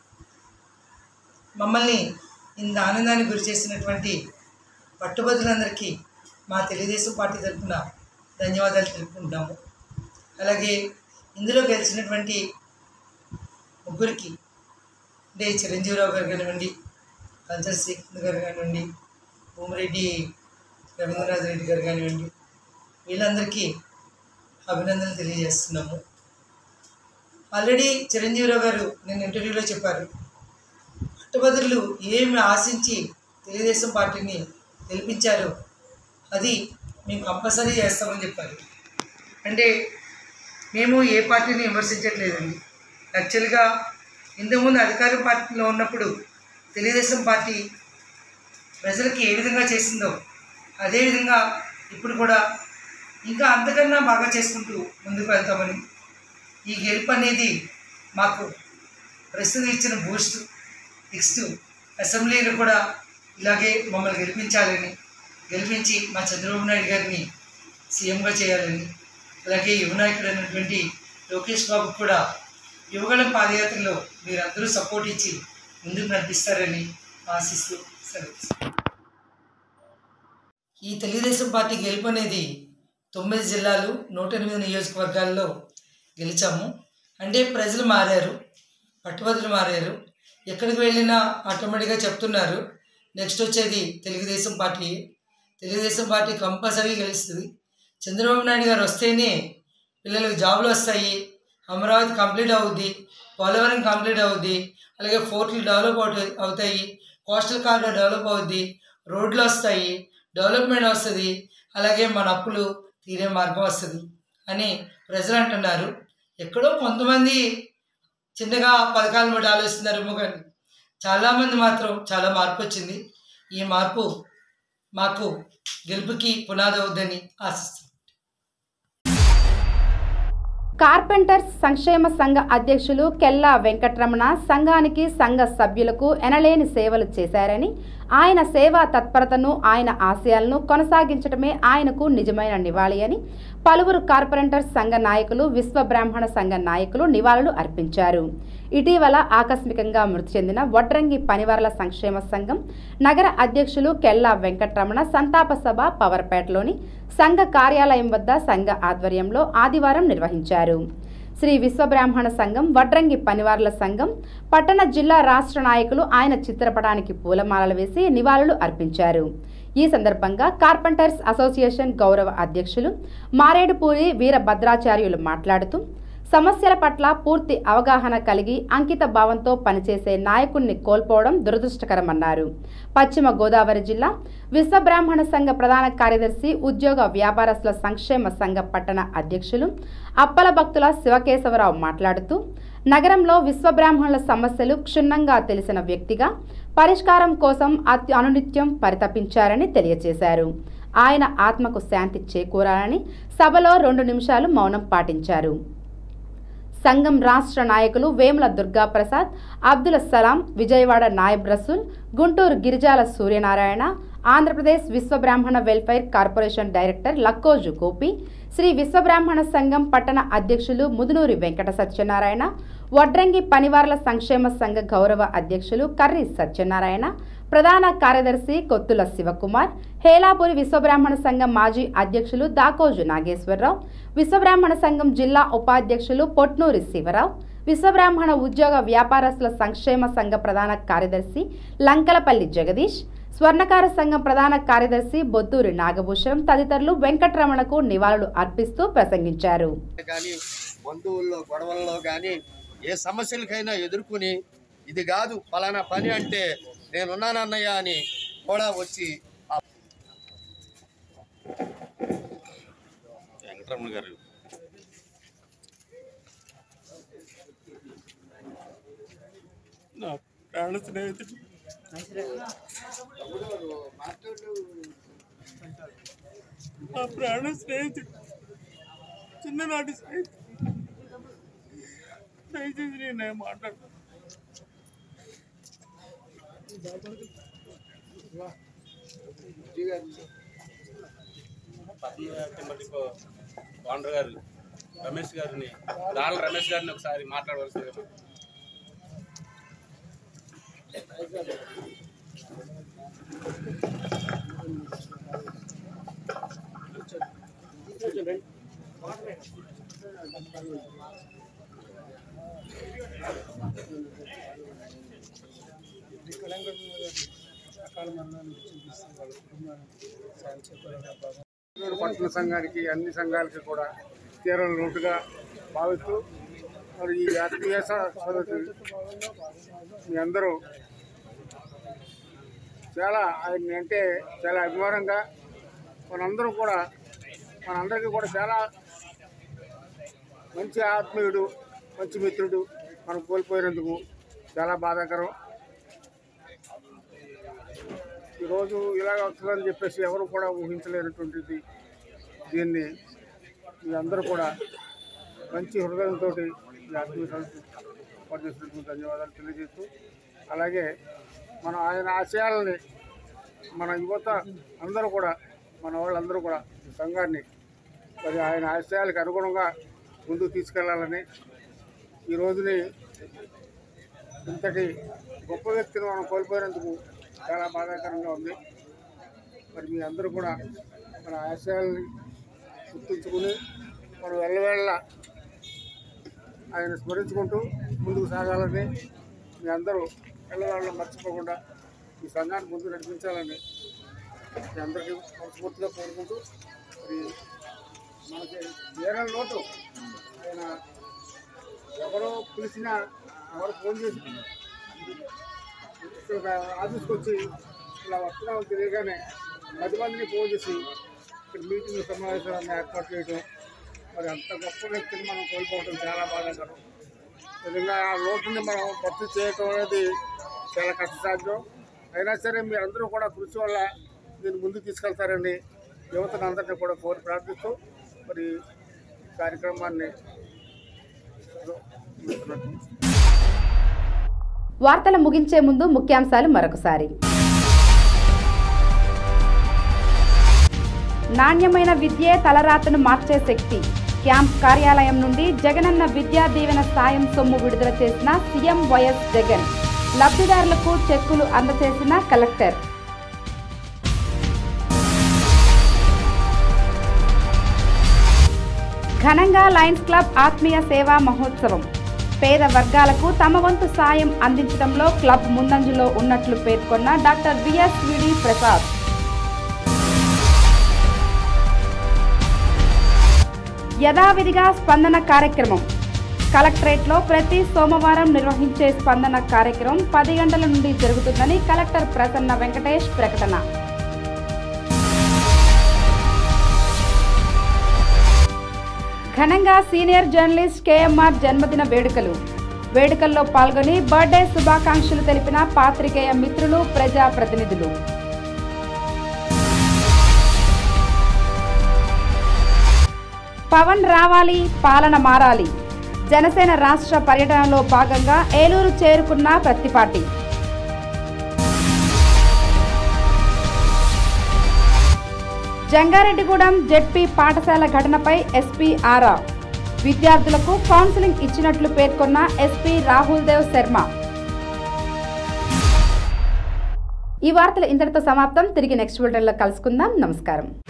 మమ్మల్ని ఇంత ఆనందానికి గురి చేసినటువంటి పట్టుబదులందరికీ మా తెలుగుదేశం పార్టీ తరఫున ధన్యవాదాలు తెలుపుకుంటున్నాము అలాగే ఇందులో గెలిచినటువంటి ముగ్గురికి అంటే చిరంజీవిరావు గారు కానివ్వండి కంచర్ శ్రీకాంత్ గారు కానివ్వండి భూమిరెడ్డి రవీంద్రనాథ్ రెడ్డి గారు కానివ్వండి వీళ్ళందరికీ అభినందనలు తెలియజేస్తున్నాము ఆల్రెడీ చిరంజీవిరావు గారు నేను ఇంటర్వ్యూలో చెప్పారు పట్టభద్రులు ఏమి ఆశించి తెలుగుదేశం పార్టీని గెలిపించారో అది మేము కంపల్సరీ చేస్తామని చెప్పారు అంటే మేము ఏ పార్టీని విమర్శించట్లేదండి యాక్చువల్గా ఇంతకుముందు అధికార పార్టీలో ఉన్నప్పుడు తెలుగుదేశం పార్టీ ప్రజలకి ఏ విధంగా చేసిందో అదేవిధంగా ఇప్పుడు కూడా ఇంకా అంతకన్నా బాగా చేసుకుంటూ ముందుకు వెళ్తామని ఈ గెలుపు అనేది మాకు ప్రస్తుతం ఇచ్చిన బూస్ట్ నెక్స్ట్ అసెంబ్లీలో కూడా ఇలాగే మమ్మల్ని గెలిపించాలని గెలిపించి మా చంద్రబాబు నాయుడు గారిని సీఎంగా చేయాలని అలాగే యువనాయకుడు అయినటువంటి లోకేష్ బాబు కూడా యువగళం పాదయాత్రలో మీరందరూ సపోర్ట్ ఇచ్చి ముందుకు నడిపిస్తారని ఆశిస్తూ సెలవు ఈ తెలుగుదేశం పార్టీ గెలుపు అనేది తొమ్మిది జిల్లాలు నూట ఎనిమిది నియోజకవర్గాల్లో గెలిచాము అంటే ప్రజలు మారారు పట్టుబదులు మారారు ఎక్కడికి వెళ్ళినా ఆటోమేటిక్గా చెప్తున్నారు నెక్స్ట్ వచ్చేది Telugu Desam party Telugu Desam party compulsory గెలుస్తుంది చంద్రబాబు నాయుడు గారు వస్తేనే పిల్లలకు జాబులు వస్తాయి అమరావతి కంప్లీట్ అవుద్ది పోలవరం కంప్లీట్ అవుద్ది అలాగే ఫోర్ట్లు డెవలప్ అవుతాయి అవుతాయి కోస్టల్ కార్డర్ డెవలప్ అవుద్ది రోడ్లు వస్తాయి డెవలప్మెంట్ వస్తుంది అలాగే మన అప్పులు తీరే మార్గం వస్తుంది అని ప్రజలు అంటున్నారు ఎక్కడో కొంతమంది చిన్నగా పథకాలను బట్టి ఆలోచిస్తున్నారేమో కానీ చాలామంది మాత్రం చాలా మార్పు వచ్చింది ఈ మార్పు మాకు గెలుపుకి పునాది అవుద్దని ఆశిస్తున్నాను కార్పెంటర్స్ సంక్షేమ సంఘ అధ్యక్షులు కెల్లా వెంకటరమణ సంఘానికి సంఘ సభ్యులకు ఎనలేని సేవలు చేశారని ఆయన సేవా తత్పరతను ఆయన ఆశయాలను కొనసాగించడమే ఆయనకు నిజమైన నివాళి అని పలువురు కార్పొరేటర్స్ సంఘ నాయకులు విశ్వ బ్రాహ్మణ సంఘ నాయకులు నివాళులు అర్పించారు ఇటీవల ఆకస్మికంగా మృతి చెందిన వడ్రంగి పనివారల సంక్షేమ సంఘం నగర అధ్యక్షులు కెల్లా వెంకటరమణ సంతాప సభ పవర్పేటలోని సంఘ కార్యాలయం వద్ద సంఘ ఆధ్వర్యంలో ఆదివారం నిర్వహించారు శ్రీ విశ్వబ్రాహ్మణ సంఘం వడ్రంగి పనివార్ల సంఘం పట్టణ జిల్లా రాష్ట్ర నాయకులు ఆయన చిత్రపటానికి పూలమాలలు వేసి నివాళులు అర్పించారు ఈ సందర్భంగా కార్పెంటర్స్ అసోసియేషన్ గౌరవ అధ్యక్షులు మారేడుపూరి వీరభద్రాచార్యులు మాట్లాడుతూ సమస్యల పట్ల పూర్తి అవగాహన కలిగి అంకిత భావంతో పనిచేసే నాయకుణ్ణి కోల్పోవడం దురదృష్టకరమన్నారు పశ్చిమ గోదావరి జిల్లా విశ్వబ్రాహ్మణ సంఘ ప్రధాన కార్యదర్శి ఉద్యోగ వ్యాపారస్తుల సంక్షేమ సంఘ పట్టణ అధ్యక్షులు అప్పల భక్తుల శివకేశవరావు మాట్లాడుతూ నగరంలో విశ్వబ్రాహ్మణుల సమస్యలు క్షుణ్ణంగా తెలిసిన వ్యక్తిగా పరిష్కారం కోసం అతి అనునిత్యం పరితపించారని తెలియజేశారు ఆయన ఆత్మకు శాంతి చేకూరాలని సభలో రెండు నిమిషాలు మౌనం పాటించారు సంఘం రాష్ట్ర నాయకులు Vemula Durga Prasad Abdul Salam Vijayawada Nayab Rasool Guntur Girijala Suryanarayana Andhra Pradesh Vishwabrahmana welfare corporation director Lakkoju Gopi Shri Vishwabrahmana సంఘం పట్టణ అధ్యక్షులు ముదునూరి వెంకట సత్యనారాయణ వడ్రంగి పనివార్ల సంక్షేమ సంఘ గౌరవ అధ్యక్షులు కర్రి సత్యనారాయణ ప్రధాన కార్యదర్శి కొత్తుల శివకుమార్ హేలాపురి విశ్వబ్రాహ్మణ సంఘం మాజీ అధ్యక్షులు దాకోజు నాగేశ్వరరావు విశ్వబ్రాహ్మణ సంఘం జిల్లా ఉపాధ్యక్షులు పొట్నూరి శివరావు విశ్వబ్రాహ్మణ ఉద్యోగ వ్యాపారస్తుల సంక్షేమ సంఘ ప్రధాన కార్యదర్శి లంకలపల్లి జగదీష్ స్వర్ణకార సంఘం ప్రధాన కార్యదర్శి బొత్తూరి నాగభూషణం తదితరులు వెంకటరమణకు నివాళులు అర్పిస్తూ ప్రసంగించారు కానీ బంధువుల్లో గొడవల్లో కానీ ఏ సమస్యలకైనా ఎదుర్కొని ఇది కాదు ఫలానా పని అంటే నేనున్నానన్నయ్య అని కూడా వచ్చి ఆ వెంకటరమణ గారు నా ప్రాణ స్నేహితుడు నా ప్రాణ స్నేహితుడు చిన్ననాటి స్నేహితుడు దయచేసి నేను మాట్లాడు పద్మ డిపో ఓనర్ గారు రమేష్ గారిని దాళ్ళ రమేష్ గారిని ఒకసారి మాట్లాడవలసింది గుంటూరు పట్టణ సంఘానికి అన్ని సంఘాలకి కూడా తీరని లోటుగా భావిస్తూ మరి ఈ ఆత్మీయ స- సదస్సు మీ అందరూ చాలా ఆయన అంటే చాలా అభిమానంగా మనందరం కూడా మనందరికీ కూడా చాలా మంచి ఆత్మీయుడు మంచి మిత్రుడు మనం కోల్పోయినందుకు చాలా బాధాకరం ఈరోజు ఇలాగ వస్తుందని చెప్పేసి ఎవరు కూడా ఊహించలేనటువంటిది దీన్ని మీరందరూ కూడా మంచి హృదయంతో ఈ ఆత్మీయ సంస్థ పనిచేసినందుకు ధన్యవాదాలు తెలియజేస్తూ అలాగే మన ఆయన ఆశయాలని మన యువత అందరూ కూడా మన వాళ్ళందరూ కూడా ఈ సంఘాన్ని మరి ఆయన ఆశయాలకు అనుగుణంగా ముందుకు తీసుకెళ్లాలని ఈ రోజుని ఇంతటి గొప్ప వ్యక్తిని మనం కోల్పోయినందుకు చాలా బాధాకరంగా ఉంది మరి మీ అందరూ కూడా మన ఆశయాల్ని గుర్తుంచుకుని మనం వెళ్ళవేళ్ళ ఆయన స్మరించుకుంటూ ముందుకు సాగాలని మీ అందరూ వెళ్ళవేళ్ళ మర్చిపోకుండా ఈ సంఘాన్ని ముందు నడిపించాలని మీ అందరికీ మనస్ఫూర్తిగా కోరుకుంటూ మరి మనకి వేరే లోటు ఆయన ఎవరో పిలిచినా ఎవరు ఫోన్ చేసి ఇక్కడ ఆఫీస్కి వచ్చి ఇలా వస్తున్నామని తెలియగానే పది మందిని ఫోన్ చేసి ఇక్కడ మీటింగ్ సమావేశాలను ఏర్పాటు చేయడం మరి అంత గొప్ప వ్యక్తిని మనం కోల్పోవడం చాలా బాధాకరం నిజంగా ఆ లోటుని మనం భర్తీ చేయటం అనేది చాలా కష్టసాధ్యం అయినా సరే మీ అందరూ కూడా కృషి వల్ల దీన్ని ముందుకు తీసుకెళ్తారని యువతను అందరినీ కూడా కోరి ప్రార్థిస్తూ మరి ఈ కార్యక్రమాన్ని వార్తలు ముగించే ముందు ముఖ్యాంశాలు మరొకసారి నాణ్యమైన విద్యే తలరాతను మార్చే శక్తి క్యాంప్ కార్యాలయం నుండి జగనన్న విద్యా దీవెన సాయం సొమ్ము విడుదల చేసిన సీఎం వైఎస్ జగన్ లబ్ధిదారులకు చెక్కులు అందజేసిన కలెక్టర్ ఘనంగా లయన్స్ క్లబ్ ఆత్మీయ సేవా మహోత్సవం పేద వర్గాలకు తమ వంతు సాయం అందించడంలో క్లబ్ ముందంజలో ఉన్నట్లు పేర్కొన్న డాక్టర్ విఎస్ విడి ప్రసాద్ యథావిధిగా స్పందన కార్యక్రమం కలెక్టరేట్లో ప్రతి సోమవారం నిర్వహించే స్పందన కార్యక్రమం పది గంటల నుండి జరుగుతుందని కలెక్టర్ ప్రసన్న వెంకటేష్ ప్రకటన ఘనంగా సీనియర్ జర్నలిస్ట్ కేఎంఆర్ జన్మదిన వేడుకలు వేడుకల్లో పాల్గొని బర్త్డే శుభాకాంక్షలు తెలిపిన పాత్రికేయ మిత్రులు ప్రజాప్రతినిధులు పవన్ రావాలి పాలన మారాలి జనసేన రాష్ట్ర పర్యటనలో భాగంగా ఏలూరు చేరుకున్న ప్రత్తిపాటి జంగారెడ్డిగూడెం జెడ్పీ పాఠశాల ఘటనపై ఎస్పీ ఆరా విద్యార్థులకు కౌన్సిలింగ్ ఇచ్చినట్లు పేర్కొన్న ఎస్పీ రాహుల్ దేవ్ శర్మ ఈ వార్తలు ఇంతటితో సమాప్తం తిరిగి నెక్స్ట్ బులెటిన్లో కలుసుకుందాం నమస్కారం